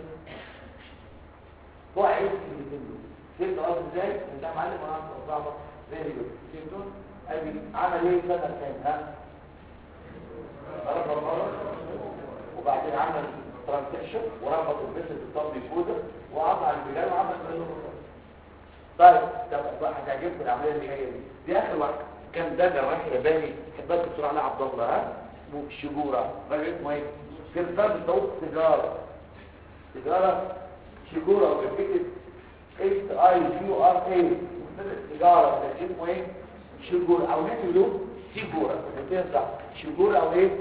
هو عايز يدله فهمت قصدي ازاي انت يا معلم انا صعبه فيري جود فهمتوا ادي عمل ايه سنه ثانيه ها ضرب المره وبعدين عمل ترانزكشن وربط البيت بالطب كوده وقطع البلاد وعمل منه طيب طب بقى هتعجبكم العمليه اللي جايه دي دي اخر واحده كان ده جراح ياباني حبات بسرعه على عبد الله ها اسمه شجوره راجل اسمه ايه كان فرد صوت سيجاره سيجاره شجوره وكتبت اس اي جي ار اي سيجاره ده اسمه ايه شجوره او نحن له سيجوره بتنفع شجوره او ايه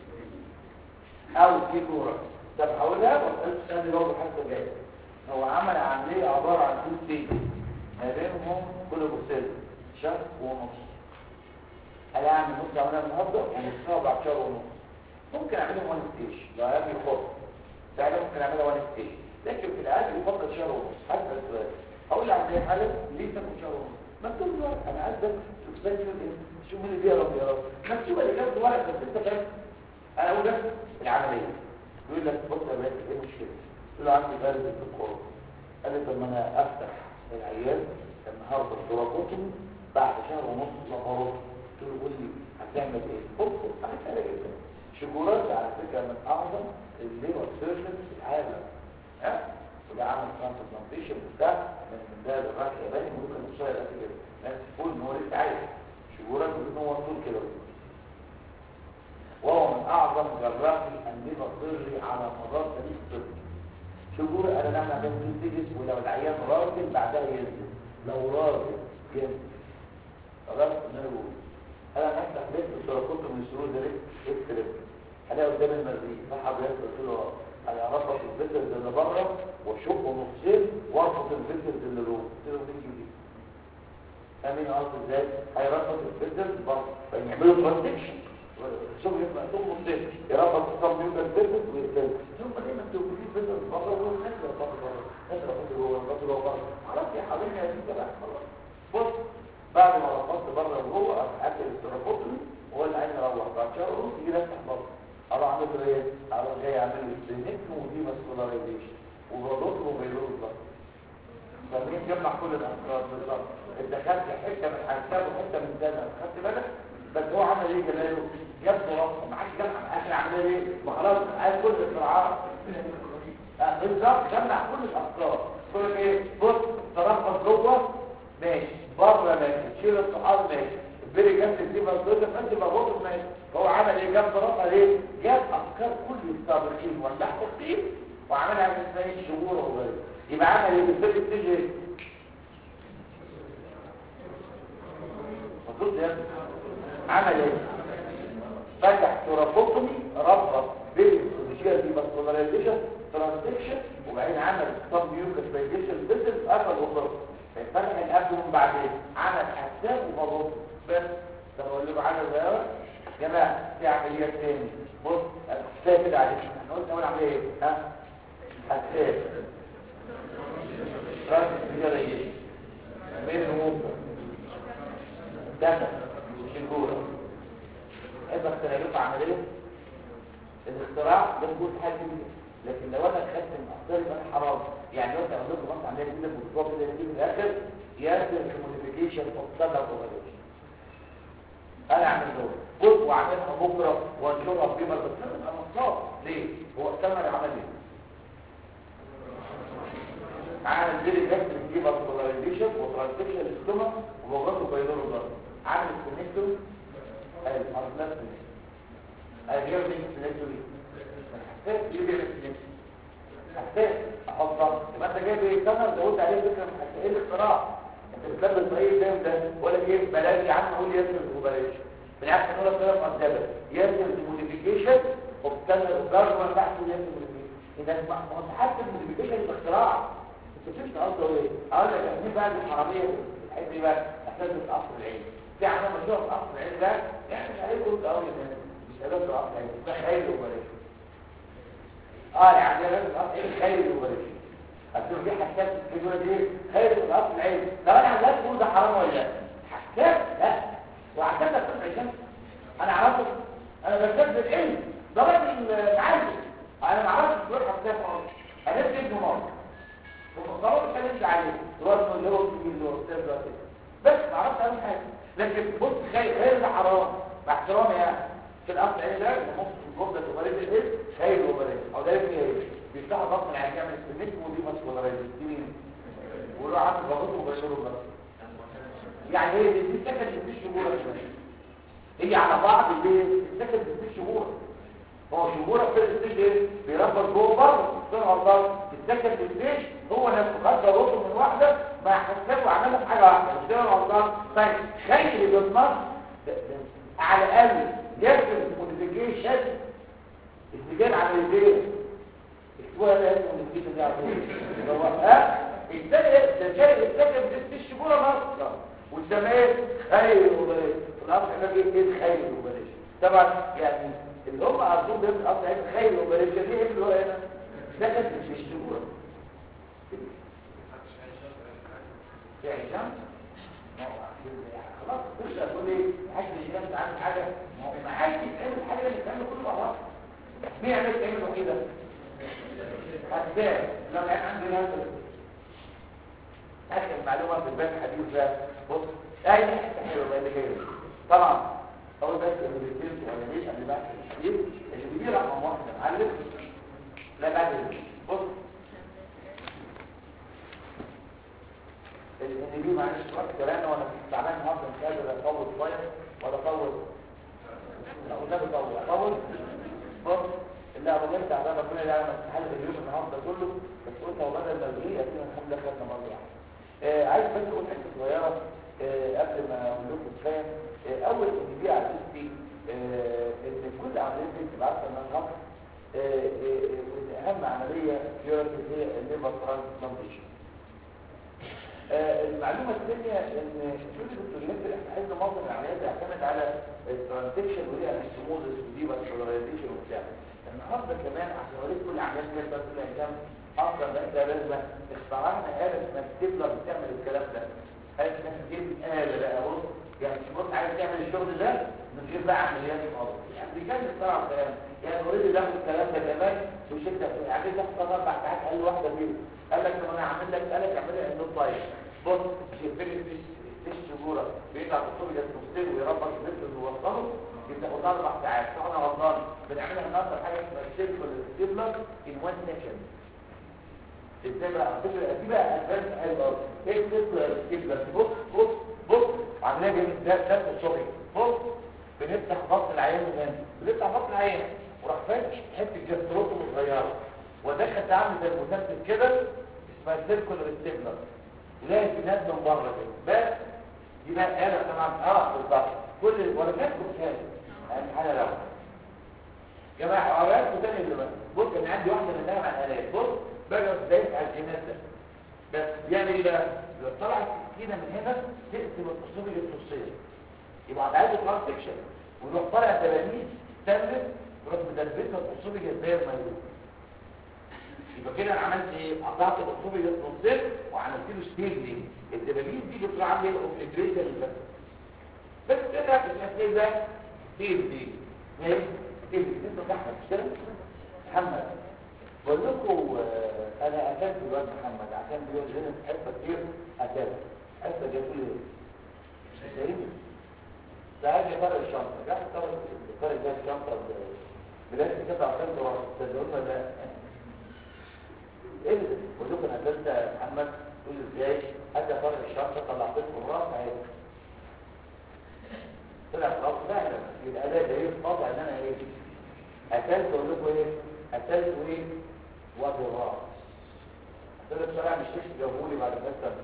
او سيجوره طب هقولها وقلت استنى برضه الحته الجايه هو عمل عمليه عباره عن تو ستيج ما بينهم كل بوكسيل شهر ونص هل اعمل نص عمليه النهارده ونصها بعد شهر ونص ممكن اعملها وان ستيج لو قبل الخط ساعتها ممكن اعملها وان ستيج لكن في الاقل يفضل شهر ونص حتى السؤال اقول عمليه حاله ليه تاخد شهر ونص مكتوب ورق انا عايز بس تستنى شوف مين اللي بيقرا بيقرا مكتوب اللي جاب ورق بس انت فاهم انا اقول لك العمليه يقول لك بص يا باشا ايه المشكله يقول له عندي برد في القرب قال لي طب ما انا افتح العيال النهارده الدرجاتهم بعد شهر ونص لغرض قلت له قول لي هتعمل ايه بص حاجه سهله جدا شجورات على فكره من اعظم الليور سيرجن في العالم ها وده عمل ترانسبلانتيشن بتاع من من ده الراس الياباني ممكن يوصل لغايه كده ناس تقول ان هو لسه عايش شجورات بيقول ان هو طول كده وهو من اعظم جراحي الليفر سيرجري على مدار تاريخ الطب شجور انا نعمل عمليه تيجس ولو العيان راجل بعدها ينزل لو راجل ينزل خلاص نقول انا هفتح بيت السرطان من الشهور ده ليه اكتب الاقي قدام المريض فحضرتك قلت له انا اربط الفيترز اللي بره واشقه نصين واربط الفيترز اللي جوه قلت له مين جديد فاهمين قصدي ازاي هيربط الفيترز بره فيعملوا ترانزكشن شغل يبقى ثم نصين يربط الكمبيوتر الفيترز ويقفل ثم دايما تبقى في فيترز بره والناس اللي بره بره الناس اللي جوه الناس اللي بره خلاص يا حبيبي يا سيدي بقى خلاص بص بعد ما ربطت بره وجوه اكل الترابوتري هو اللي عايز اروح بعد شهر ونص يجي افتح بره اروح اعمل له ايه؟ اروح جاي اعمل له سلينكت ودي ماسكولارايزيشن وبرضه وبيلوز بقى فمين جمع كل الافكار بالظبط انت خدت حته من حساب وحته من دم خدت بالك بس هو عمل ايه جلاله جاب رقم ما حدش جمع اخر عمليه ايه ما خلاص عايز كل الصراعات آه، بالظبط جمع كل الافكار تقول لك ايه بص ترفض جوه ماشي بره ماشي شيل الصحاب ماشي البري جنب دي مرضوجه فانت مربوط ماشي فهو عمل ايه جاب رقم ليه جاب افكار كل السابقين واللاحقين وعملها من زي الشهور وغيره يبقى عمل ايه بالفكر بتيجي مظبوط يا ابني عمل ايه فتح ترابوتومي ربط بين الفيزيولوجيا دي باسكولاريزيشن ترانزكشن وبعدين عمل سب يوكليزيشن بيزنس قفل وخلص فتح الابدومن بعدين عمل حساب ومضغوط بس ده بقول لكم حاجه صغيره يا جماعه في عمليات تاني بص كفايه كده عليك احنا قلنا اول عمليه ايه ها حساب ترانزكشن بين الوقت دم شنجورة اذا اختراعات عملية الاختراع ده بيقول حاجة جديدة لكن لو انا خدت من افضل يبقى حرام يعني لو انت عملت مصنع عملية جديدة في الاسبوع كده يجي في الاخر يرسل الموديفيكيشن اوف ستاندرد اوبريشن انا اعمل دول بص واعملها بكره وانشرها في بيبر بس انا نصاب ليه؟ هو استمر عمل ايه؟ عامل ديري جاست بيجيب اسبولاريزيشن وترانسكشن للستومك وبغطه بيدور الضرب عامل السنكتور الارنات اجيب لي السنكتور حسيت يجيب لي السنكتور حسيت احطها يبقى انت جايب ايه سنه زودت عليه فكره من ايه الاختراع انت بتلبس باي فاهم ده ولا ايه بلاش يا عم قول ياسر وبلاش بالعكس نقول لك طريقه مقدمه ياسر موديفيكيشن وبتكلم الضرب ما تحت ياسر موديفيكيشن اذا ما هو حتى الموديفيكيشن باختراع انت فهمت قصده ايه اقول لك يعني بقى الحراميه الحته دي بقى احساس قصر العين في عمل مشروع في قصر العين ده يعني مش عليه كنت قوي مش هدف قصر العين ده خير وبلاش اه يعني لازم قصر العين خير وبلاش هتقول دي حساس الكلمه دي خير من قصر العين طب انا عايز تقول ده حرام ولا لا حساس لا وعشان ده قصر العين انا عرفت انا بستخدم العلم ده راجل معلم انا ما اعرفش الدكتور حسام خالص انا نفسي ابنه مره خلاص اتكلمت عليه الوزن اللي هو الكبير اللي هو استاذ دلوقتي بس ما اعرفش اهم حاجه لكن بص خير غير ده حرام مع احترامي يعني في الاصل ايه ده ممكن الجمله تبرد الايه خير وبرد او ده اسمه ايه بيفتحوا بطن العين يعمل سميت ودي ماسكولاريز دي مين ويروح عند ضغطه وبيشرب بس يعني ايه دي دي سكت في الشهور يا شباب هي على بعض اللي سكت في الشهور هو شهورة في الستيج ايه بيربط جوه بره سبحان الله السكن في الستيج هو نفسه خد ضغطه من واحده ما حسبه وعملها في حاجه واحده مش كده والله طيب خير بالنص على الاقل يرسم موديفيكيشن استجاب عمليتين اكتبوها ده اسمه موديفيكيشن دي على طول هو ها الثاني ده جاي السكن في الستيج شهوره مصر والسماء ايه خير وبلاش في الاصل احنا ايه خير وبلاش طبعا يعني اللي هم عارضون ده اصلا عيب خير وبلاش دي ايه اللي هو هنا ده كان في الشهور في عشان خلاص مش هتقول ايه حاجه الناس عامل حاجه ما حدش يعمل الحاجه اللي بتعمل كله الله مين يعمل تعمل كده اسباب لما كان عندنا هذا هذه المعلومه في الباب الحديث ده بص اي حته حلوه بقى اللي جايه طبعا اول بس اللي بيتم ولا ليش قبل بقى التحليل اللي بيجي رقم واحد معلم لا بعد بص اللي بيه معلش وقت كلامنا وانا تعبان النهارده مش قادر اطول شويه ولا اطول لا قلنا بطول اطول بص اللي ابو جنب تعبان ربنا يعلم حل اليوم النهارده كله بس قلت والله ده المرجعيه اكيد الحمد لله خدنا مره يعني آه عايز بس اقول حته صغيره آه قبل ما اقول لكم كفايه آه اول اللي بيه على الاسم ان كل عمليه بتبقى عارفه انها غلط وان اهم عمليه في هي الليفر ترانسبلانتيشن المعلومه الثانيه ان كل الدكتوريات اللي احنا عايزين معظم العمليات تعتمد على الترانزكشن ودي السموزس ودي فاسكولاريزيشن وبتاع النهارده كمان عشان اوريك كل العمليات اللي بس الانجام افضل من ده لازم اخترعنا آلة اسمها ستيبلر بتعمل الكلام ده آلة اسمها ستيبلر بقى بص يعني مش بص عايز تعمل الشغل ده من غير بقى عمليات خالص يعني بيكمل اخترع الكلام يعني اوريدي ده الكلام ده كمان وشدة عايز تاخد اربع ساعات قال له واحده فيهم قال لك طب انا هعمل لك آلة تعملها انه طيب بص شايفين الفيش شهوره بيطلع الطول ده المستوي ويربط النفس ويوصله يبقى خد اربع ساعات احنا غلطان بنعملها النهارده حاجه اسمها السيركل ستيبلر ان 1 سكند ازاي بقى الفكره دي بقى ادفانس حلو ايه السيركل ستيبلر بص بص بص عاملها جميل ده ده الصبح بص بنفتح بطن العيان من هنا بنفتح بطن العيان وراح فاتح حته جستروتوم صغيره ودخل تعمل زي المسدس كده اسمها السيركل ستيبلر تلاقي الجنات من بره كده بس دي بقى آلة طبعا اه بالظبط كل الورقات بتهاجم يعني حاجه لو جماعه عورات وتاني اللي بقى بص انا عندي واحده من نايم على الالات بص بقى دايس على الجنات ده بس بيعمل ايه بقى؟ لو طلع السكينه من هنا تقسم التصوير للنصين يبقى عايز ترانسكشن ويروح طالع تلاميذ تملك ويروح مدربتها التصوير الجزائر مجنون يبقى كده انا عملت ايه قطعت الاسطوبه للنصين وعملت له ستيجنج الدبابيس دي بتطلع عامله اوبليتريشن بس بس كده الشكل ده ستيجنج ايه ستيجنج انت احمد مش كده محمد بقول لكم آه انا اكلت الواد محمد عشان بيقول لنا في حته كتير اكلت حته جابوا لي مش شايفين تعالى فرق الشنطه راح فرق ده الشنطه بلاش كده عشان تدورنا ده ايه ده بقول لكم انا قلت يا محمد تقول ازاي ادى فرق الشنطه طلعت لكم الراس اهي طلع خلاص فعلا يبقى ده دليل قاطع ان انا ايه اكلت اقول لكم ايه اكلت ايه وادي الراس طلع بصراحه مش تكتب جابولي بعد كده سنه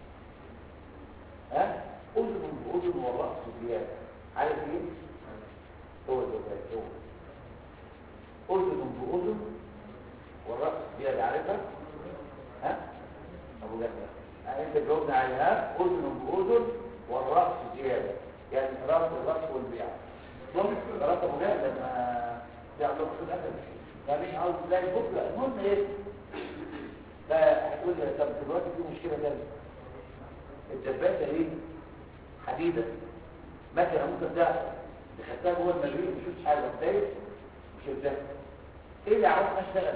ها اذن باذن والراس زياده عارف ايه هو ده هو اذن باذن والرأس زيادة عارفها ها أبو جهل أنت جاوبنا عليها أذن بأذن والرأس زيادة يعني رأس الرأس والبيع ضمن رأس أبو جهل لما يعطوك في الأسد فمش عاوز تلاقي بكرة المهم إيه فهتقول لي طب دلوقتي في مشكلة تانية الدباسة إيه حديدة مثلا ممكن ده خدتها جوه المريء ما شفتش حاجه بتضايق مش ده ايه اللي عرفنا اشتغل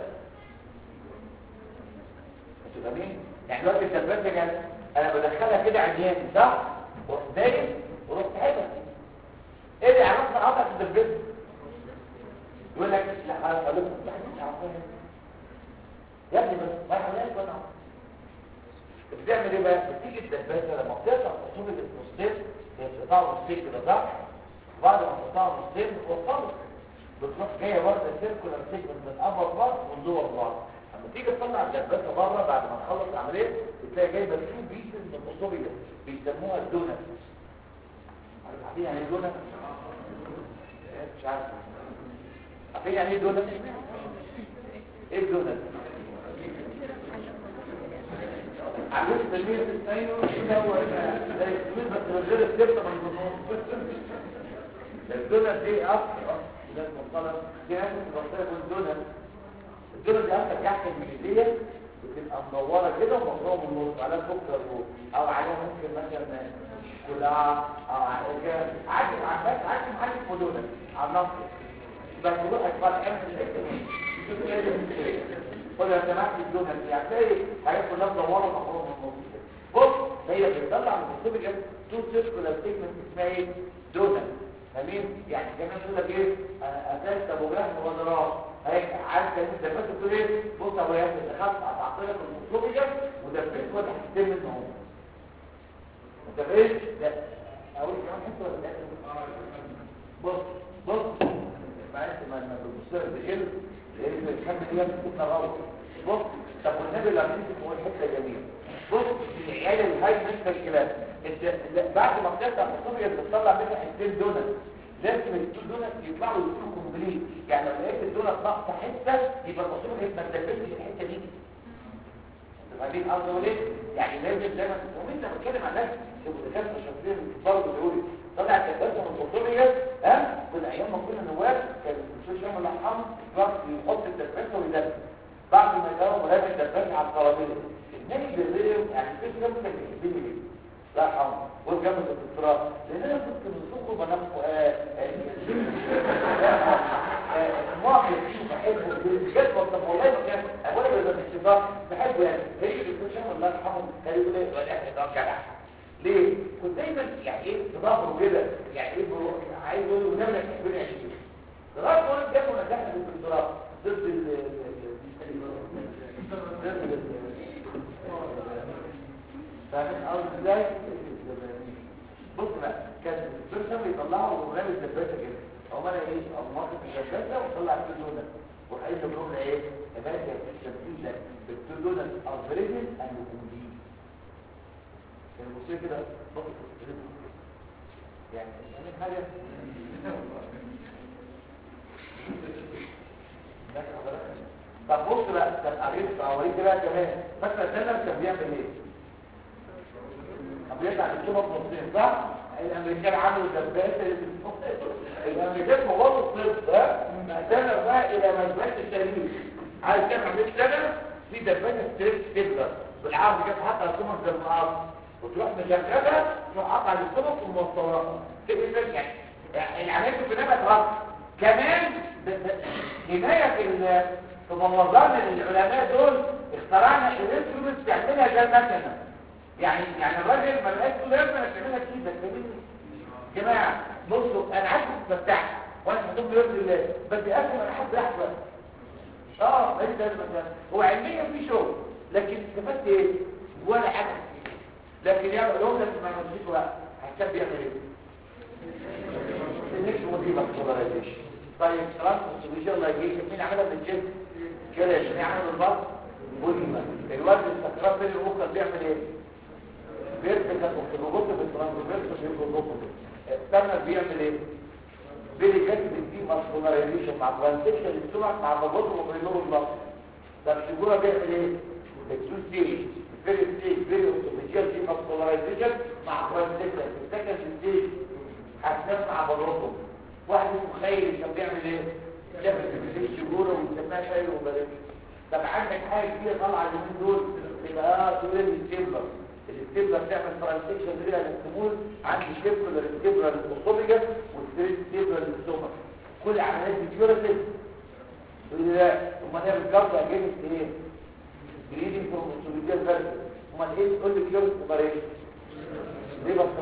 انتوا فاهمين يعني دلوقتي الدبابه كده انا بدخلها كده عيان صح ورحت دايس ورحت حته ايه اللي عرفنا قطع الدبابه يقول لك لا انا هقول لكم لا مش عارفين يا ابني بس ما يعملهاش وانا بتعمل ايه بقى بتيجي الدباسه لما بتقطع خطوط النصين هي بتقطع نصين كده صح بعد ما تقطع نصين بتوصله بتروح جايه واخده سيركولار سيجمنت من ابر بارت ومن لور بارت لما تيجي تطلع الدباسه بره بعد ما تخلص العمليه بتلاقي جايبه تو بيسز من الاسوبيا بيسموها الدونت عارف عارفين يعني ايه دونت مش عارف عارفين يعني ايه دونت ايه الدونت عملت تلميذ اثنين كده هو زي التلميذ بس من غير السبت من النص الدونت دي اصلا ده المصطلح دي ناس بتفكر بالدونت الدونت دي اصلا تحت الميليه بتبقى مدوره كده ومقرومه من النص على سكر او عليها ممكن مثلا كلاع او على كده عادي عندك عادي حاجه اسمه دونت على النص بس بقول لك بقى اعمل الحته دي قول يا سماحه الدونت دي هتلاقي حاجات كلها مدوره ومقرومه من النص بص هي بتطلع من الكتب كده تو سيركولار سيجمنت اسمها ايه دونت فاهمين يعني كمان يقول لك ايه اساس ابو جهل وضرار هيك عارف كان انت بس تقول ايه بص ابو جهل دخلت هتعطيلك المصوبيه ودفيت ولا هتتم منه انت فاهم لا اقول كمان حته ولا لا بص بص ما انت ما ما بتبص بجد لان الحمد لله بتكون غلط بص طب والنبي لما تمسك هو الحته جميله بص العيال الهاي منتال كلاس انت بعد ما بتفتح الصوبيا بتطلع منها حتتين دونت لازم الدول دونت يطلعوا يكونوا كومبليت يعني لو لقيت الدونت ناقصه حته يبقى الصوبيا ما تدبلش الحته دي انت فاهمين قصدي ايه يعني لازم زي ما ومين لما بتكلم عن ناس دكاتره شاطرين برضه بيقولوا طلع الدرس من الصوبيا ها كنا ايام ما كنا نواب كان الاستاذ شامل الله يرحمه يحط الدرس ويدرس بعد ما يجاوب مراجع الدرس على الترابيزه النبي بالليل يعني في كم كان بيحبني ليه لا يرحمه وجنب الدكتوراه لان انا كنت من صغري بنام معجب فيه بحبه بجد والله والله ما كان اولا بيبقى باستفاق بحبه يعني هيجي الدكتور شامل الله يرحمه كان يقول ايه ولا احنا ده جدع ليه كنت دايما يعني ايه بظهره كده يعني ايه بروح عايز اقول له نعمل تحبني عشان لغايه ما جابوا نجاح الدكتوراه ضد ال فاهم قصدي ازاي بص بقى كان الدكتور بيطلعوا برنامج الدباسه كده او انا ايه او موقف الدباسه وطلع فيه دونت وقال له جمله ايه يا باشا التمثيل ده بالدونت افريجن اند كومبليت كان بص كده بص يعني يعني حاجه طب بص بقى طب قريت اوريك بقى كمان فاكر الدنر كان بيعمل ايه كان بيطلع الكتب نصين صح الامريكان عملوا دباسه الامريكان مبوظوا الطب ها الدنر بقى الى مجموعه التاريخ عايز تعمل 100 سنه في دباسه ستريت ستيبلر بالعرض كده حتى السمك زي الارض وتروح مشغلها تروح قطع السمك وموصلها تبقى يعني العمليه في البناء اتربط كمان حمايه في في منظمه العلماء دول اخترعنا الانسترومنت تعملها زي المكنه يعني يعني الراجل ما لقاش كل لازم تعملها كده فاهمني جماعه بصوا انا عايز اتفتح وانا هدوم بيرضي الله بس اكل انا حد احسن اه بس ده مثلا هو علميا في شغل لكن استفدت ايه ولا حاجه لكن يا لو ده ما مشيت بقى هتكب بيعمل ايه النكس مديبه بولاريزيشن طيب خلاص ان شاء الله يجي مين عملها بالجيم كده عشان يعمل البط بوليما الواد الاستقرار بين الوكر بيعمل ايه بيرتكب وبيبص في الترانسفيرس بيبص الترنر بيعمل ايه بيلي كاتب دي ماسكولاريزيشن مع ترانسكشن السمك مع البطن وبينور البط طب الشجوره بيعمل ايه التو ستيج فيري ستيج فيري اوتوماتيكال دي ماسكولاريزيشن مع ترانسكشن السكند ستيج هتنام مع بلوطه واحد اسمه خيري كان بيعمل ايه شافت في الشجوره ويسميها خير وبلد طب عندك حاجه كتير طالعه اليومين دول يبقى اه تقول السيمبر الاستبلة بتعمل ترانزيشن ريال السمول عندي شيبكولار استبلة للاسوفيجاس والستريت استبلة للسومر كل عمليات الكيوراتيف تقول لي لا امال هي بتجرب اجينست ايه جريدنج فروم اسوفيجاس فيرس امال ايه تقول لي كيوراتيف اوبريشن ليه بس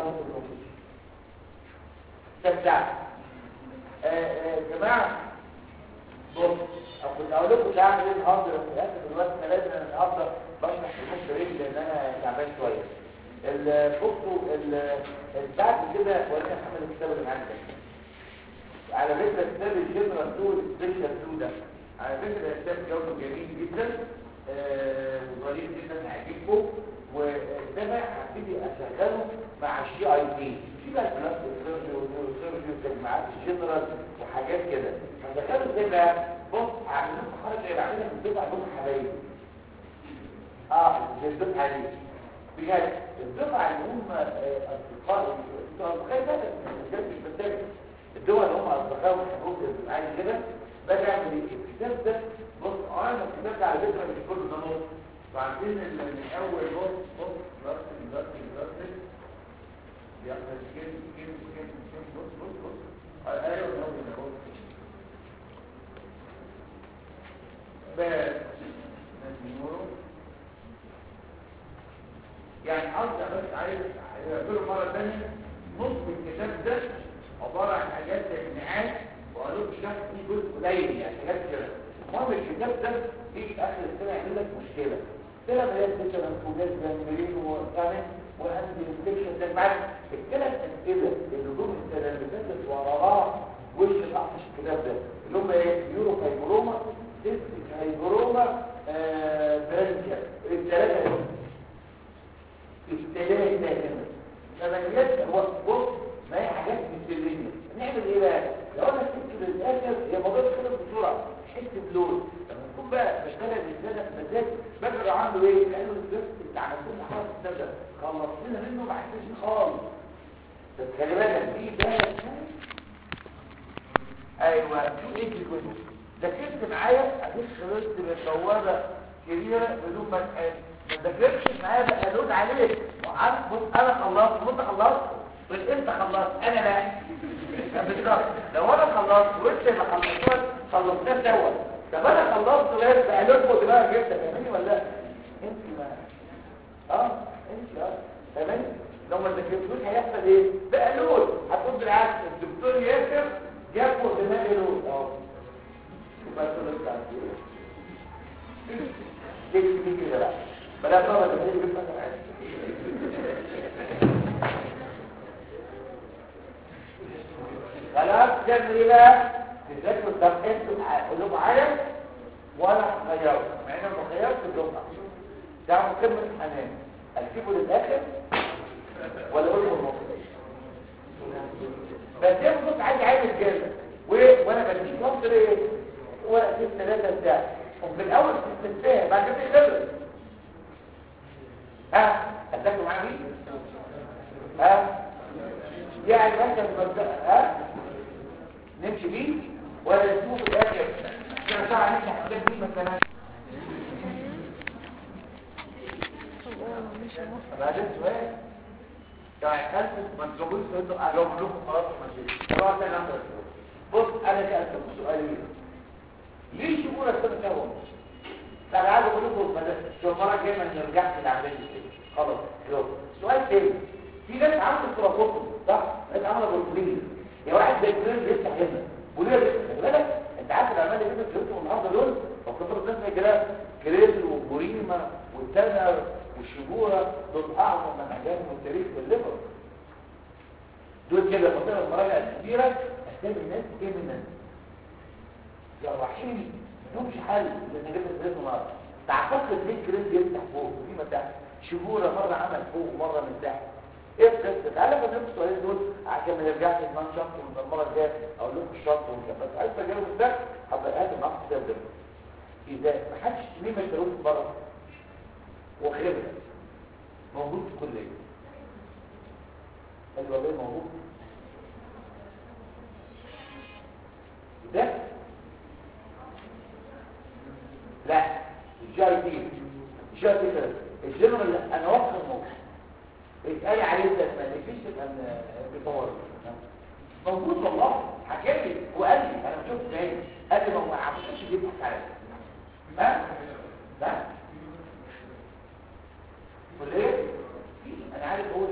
تبدأ يا جماعة بص أو كنت أقول لكم تعمل إيه النهاردة بس للأسف الوقت أنا لازم أنا النهاردة بشرح في نص رجلي لأن أنا تعبان شوية ال- بصوا ال- بعد كده وأنا محمد الكتاب اللي معاك ده على فكرة كتاب الجنرال دول سبيشال دول ده على فكرة الكتاب جوده جميل جدا آه، وظريف جدا هيعجبكم وده بقى هبتدي اشغله مع الشي اي تي في بقى بلاستيك سيرجي ونيوروسيرجي وتجمعات الجنرال وحاجات كده هدخله ازاي بقى بص هعمل لكم حاجه زي بعملها في الدفعه دول حبايب اه زي الدفعه دي بجد الدفعه اللي هم آه، اصدقائي بتوع اصدقائي ده بجد مش بتاعي الدول اللي هم اصدقائي وحبوب عادي كده باجي اعمل ايه الكتاب ده بص اه انا الكتاب ده على فكره مش كله ده نص وعارفين ان من اول بص بص بلاستيك بلاستيك بلاستيك بيحصل كده كده كده كده بص بص بص آه، ايوه هو ده بص بس نيورو يعني قصدي بس عايز اقول مره ثانيه نص الكتاب ده عباره عن حاجات تجميعات وقالوا لك شرح فيه جزء قليل يعني حاجات كده المهم الكتاب ده يجي في اخر السنه يعمل لك مشكله سنه مليان مثلا فوجات جانجرين وفاهم وعندي انفكشن ده معاك الثلاث اسئله اللي جم السنه اللي فاتت ورا بعض وش الاحمش الكتاب ده اللي هم ايه يورو فايبروما سيستيك هايبروما آه برانكيا الثلاثه دول الثلاثه هنا فمليات هو بص ما هي حاجات مثليه نعمل ايه بقى لو انا سبت للاخر هي موضوع كده بسرعه تحس بلون لما تكون بقى بشتغل رساله في مزاج بقدر عنده ايه لانه الدرس اللي عملت لنا حركه السبب خلصنا منه ما حسيتش خالص بس خلي بالك دي ده ايوه في ايه في كله ذاكرت معايا اديك خلصت ببوابه كبيره بدون ما تحس ما ذاكرتش معايا بقى لود عليك وعارف بص انا خلصت وانت خلصت وانت خلصت انا لا بالظبط لو انا خلصت وانت ما خلصتش خلصتها سوا طب انا خلصت وهي بقى لود فوق دماغك انت فاهمني ولا لا انت ما اه انت اه فاهمني لو ما ذاكرتوش هيحصل ايه بقى لود هتقول بالعكس الدكتور ياسر جاب فوق دماغي لود اه يبقى تقول انت عارف ايه ليه دي كده بقى بلا طبعا ده هي بيبقى خلاص تعمل ايه بقى تذاكروا الطب انتوا قولوا معايا وانا هغيره مع ان ما غيرت الدفعه تعملوا كلمه حنان اكتبه للاخر ولا اقول له النص بس يبقى بص عايز عايز الجنه وانا بديك مصر ايه ورقتين ثلاثه بتاع وفي الاول تستفهم بعد كده تخلص ها هتذاكروا معايا مين ها يعني مثلا مبدأ ها نمشي بيه ولا نسيبه في الاخر كده ساعه نفتح حساب بيه مثلا بعدين سؤال يعني خلصت ما تجاوبوش انتوا اجاوب لكم خلاص ماشي طبعا ده نمبر بص انا سالتكم سؤالين ليه شهور السنه سوا طب عايز اقول لكم شو المره الجايه ما نرجعش للعمليه دي خلاص يلا سؤال تاني في ناس عملت تراكم صح ناس عملت بوليس يا واحد زي بوليس بيفتح هنا بوليس خلي بالك انت عارف العمليه اللي انت شفتهم النهارده دول وكتر الناس كده كريز وبوريما والتنر والشبوره دول اعظم منهجات من التاريخ والليفر دول كده منطقه المراجعه الكبيره اسامي الناس ايه من الناس جراحين ملهمش حل لان جبت الزيت النهارده تعتقد ليه كريز بيفتح فوق في تحت شبوره مره عمل فوق ومره من تحت ايه القصه تعالى بقى نفس السؤالين دول عشان ما نرجعش لمان شخص من المره الجايه اقول لكم الشرط وكده بس عايز تجاوب ده هبقى قاعد معاك في ده اذا ما حدش ليه ما يشتروش بره وخبره موجود في الكليه الوضع موجود ده لا الجاي دي الجاي دي الجنرال انا واثق الموضوع اي عليه ده ما فيش تبقى بيطور موجود والله حكى لي وقال لي انا ما شفتش بعيني قال لي ما هو عملش بيضحك عليا ها ها قول ايه في انا عارف اقول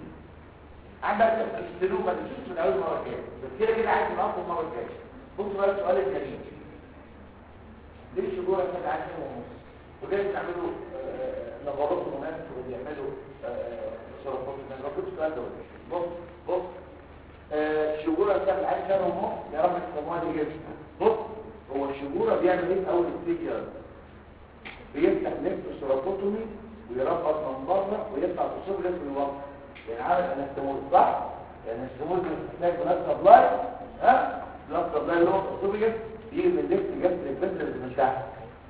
عندك تشتروا ما تشوفش من اول مره الجايه بس كده كده عايز نقف المره الجايه بص بقى السؤال الجميل ليه الشجوع كده عايز ونص وليه بيعملوا نظرات مناسب وبيعملوا شرطات من ربط السؤال ده بص بص الشجوره بتعمل عايز شهر ونص يا رب تسموها دي جدا بص هو الشجوره بيعمل ايه في اول ستيج بيفتح نفسه شرطوتومي ويربط من بره ويطلع تصيب لك الوقت يعني عامل انستمول صح يعني الانستمول بيحتاج بلاد سبلاي ها بلاد سبلاي اللي هو تصيب يجي من الليفت جاستريك فيسل من تحت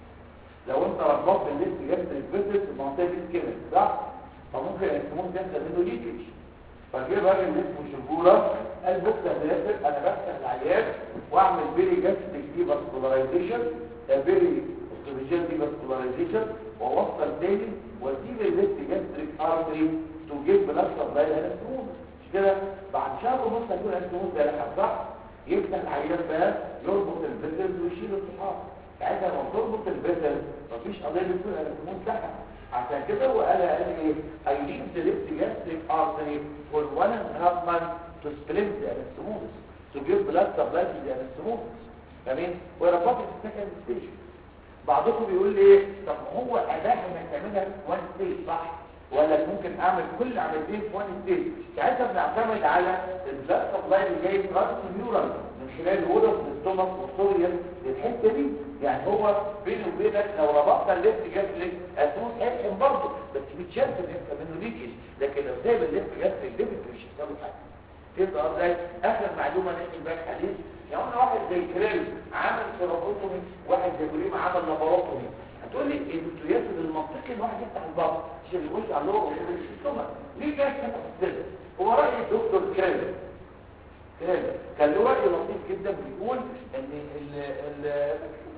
لو انت ربطت الليفت جاستريك فيسل في المنطقه دي كده صح فممكن الانستمول يحصل منه ليكج فجه راجل اسمه شبوره قال بص يا باسل انا بفتح العيان واعمل بيري جاستريك دي فاسكولارايزيشن بيري اوستروجين دي فاسكولارايزيشن واوصل تاني واسيب الليفت جاستريك ارتري تو جيب بلاد سبلاي للانستمول مش كده بعد شهر ونص هيكون الانستمول ده لحد صح يفتح العيان بقى يربط الفيسلز ويشيل الصحاب ساعتها لما تربط الفيسل مفيش قضيه بتكون الانستمول تحت عشان كده هو قال قال ايه I leave the left gastric artery for one and a half months to split the anastomosis to give blood supply to the anastomosis تمام وربطت في السكند ستيج بعضكم بيقول لي ايه طب هو اباح انك تعملها في وان ستيج صح ولا ممكن اعمل كل عمليتين في وان ستيج ساعتها بنعتمد على البلاد سبلاي اللي جاي ترانس نيورال من خلال وول اوف الاستومك والسوريال للحته دي يعني هو بيني وبينك لو ربطت الليفت جاستريك هتموت هيلحم برضه بس بتشاف ان انت منه ليكج لكن لو سايب الليفت جاستريك ليفت مش هيحصل له حاجه تبقى ازاي اخر معلومه نحكي بقى حديث يعني انا واحد زي كريم عمل سيروبوتومي واحد زي كريم عمل لاباروتومي هتقول لي انتوا ياسر المنطقي الواحد يفتح البطن عشان يخش على اللغه ويقول لي السمك ليه جاي كده كده هو راي الدكتور كريم كريم كان له راي لطيف جدا بيقول ان ال ال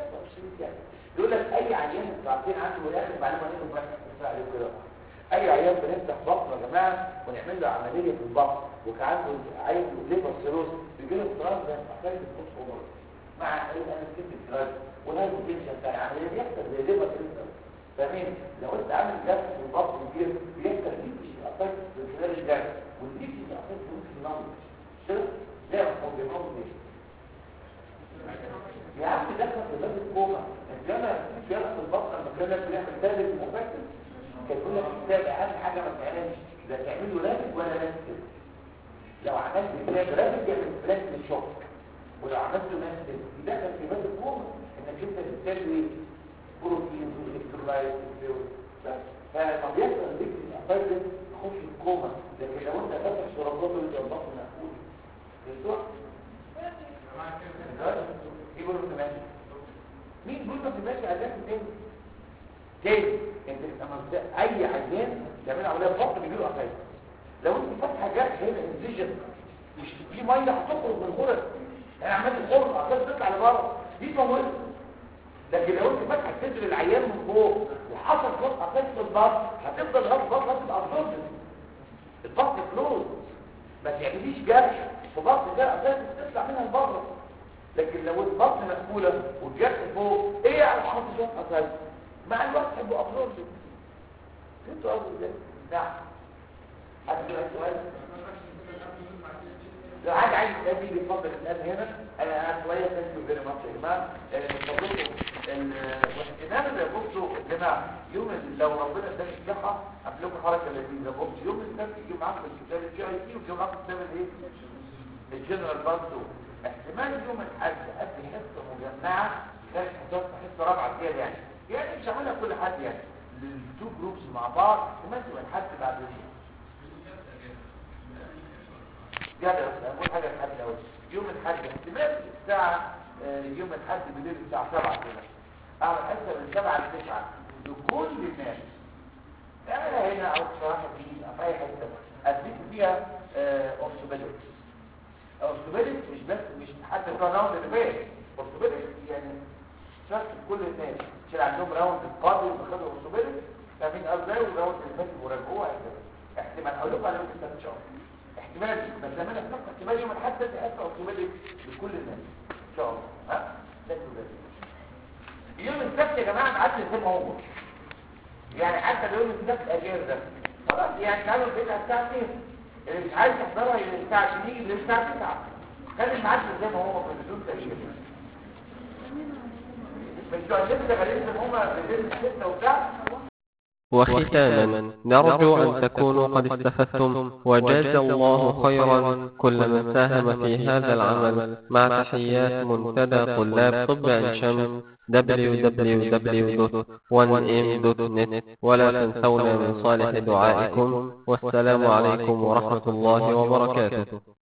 يقول لك اي عيان بعدين عنده اخر معلومه نقول بس عليه كده اي عيان بنفتح بطن يا جماعه ونعمل له عمليه في البطن وكان عنده عين ليفر سيروز بيجي له اضطراب زي حكايه النص عمر مع الانستيك دراج وهذا البيشن بتاع العمليه بيحصل زي ليفر سيروز فاهمين لو انت عامل جرح في البطن كبير بيحصل ليكش اثر من خلال الجرح والليكش اثر في ممكن ينمط شوف لا هو بينمط ليه يا عم دخل في باب الكوما الجامع في جرح في البطن لما كان بيعمل ثالث مفكر كان يقول لك كتاب اهم حاجه ما تعملش لا تعمله رابط ولا رابط لو عملت كتاب رابط يعمل فلاش للشوك ولو عملته نفس يدخل في باب الكوما انك انت بتسوي بروتين والكترولايت فلما بيحصل ليك الافايد تخش الكوما لكن لو انت فاتح شرابات اللي البطن مقفول بالظبط يقولوا في ماشي مين بيقولوا في ماشي عشان تاني تاني انت لما اي عيان تعمل عمليه بطن بيجي له افايد لو انت فاتحه جرح هنا انزيجن مش في ميه هتخرج من الغرز يعني عمال الغرز عشان تطلع لبره دي موجوده لكن لو انت فاتحه صدر العيان من فوق وحصل فوق افايد في البطن هتفضل لغايه البطن تبقى ابسورد البطن كلوز ما تعمليش جرح في بطن ده افايد تطلع منها لبره لكن لو البطن مقفوله والجرح فوق ايه يعني حاطط شويه افايد مع الوقت هيبقوا ابسورد انتوا قصدي ازاي نعم حد عنده سؤال لو عاد عايز يسال لي اتفضل اسال هنا انا انا شويه ثانك يو فيري ماتش يا جماعه بفضلكم الاهتمام بصوا يا جماعه يوم لو ربنا اداك الصحه اعمل لكم حركه لذيذه بصوا يوم السبت يجي معاكم الكتاب الجي اي تي ويجي معاكم كتاب الايه الجنرال بارتو احتمال يوم الاحد قبل حصه مجمعه كانت حصه حصه رابعه كده يعني يعني مش هعملها كل حد يعني التو جروبس مع بعض احتمال تبقى الحد بعد يوم جدع اقول حاجه الحد الاول يوم الحد احتمال الساعه يوم الحد بالليل الساعه 7 كده اعمل حصه من 7 ل 9 لكل الناس اعملها هنا او بصراحه في في اي حته اديك فيها اورثوبيدكس اورثوبيدكس مش بس مش حتى بتوع راوند اللي فات اورثوبيدكس يعني شرط كل الناس عشان عندهم راوند القاضي وخدوا اورثوبيدكس فاهمين ازاي وراوند اللي فات وراجعوها كده احتمال اقول لكم على يوم السبت ان شاء الله احتمال بس لما انا افتكر احتمال يوم الاحد ده هيحصل احتمال لكل الناس ان شاء الله ها ده كله يوم السبت يا جماعه نعدل زي ما هو يعني حتى لو يوم السبت اجير ده خلاص يعني تعالوا البيت على الساعه 2 اللي مش عايز يحضرها يبقى الساعه 2 اللي الساعه 9 خلي الميعاد زي ما هو في بدون تغيير مش بتوع اللبس ده غالبا ان هم بيلبسوا 6 وبتاع وختاما نرجو أن تكونوا قد استفدتم وجاز الله خيرا كل من ساهم في هذا العمل مع تحيات منتدى طلاب طب عين شمس www.1m.net ولا تنسونا من صالح دعائكم والسلام عليكم ورحمة الله وبركاته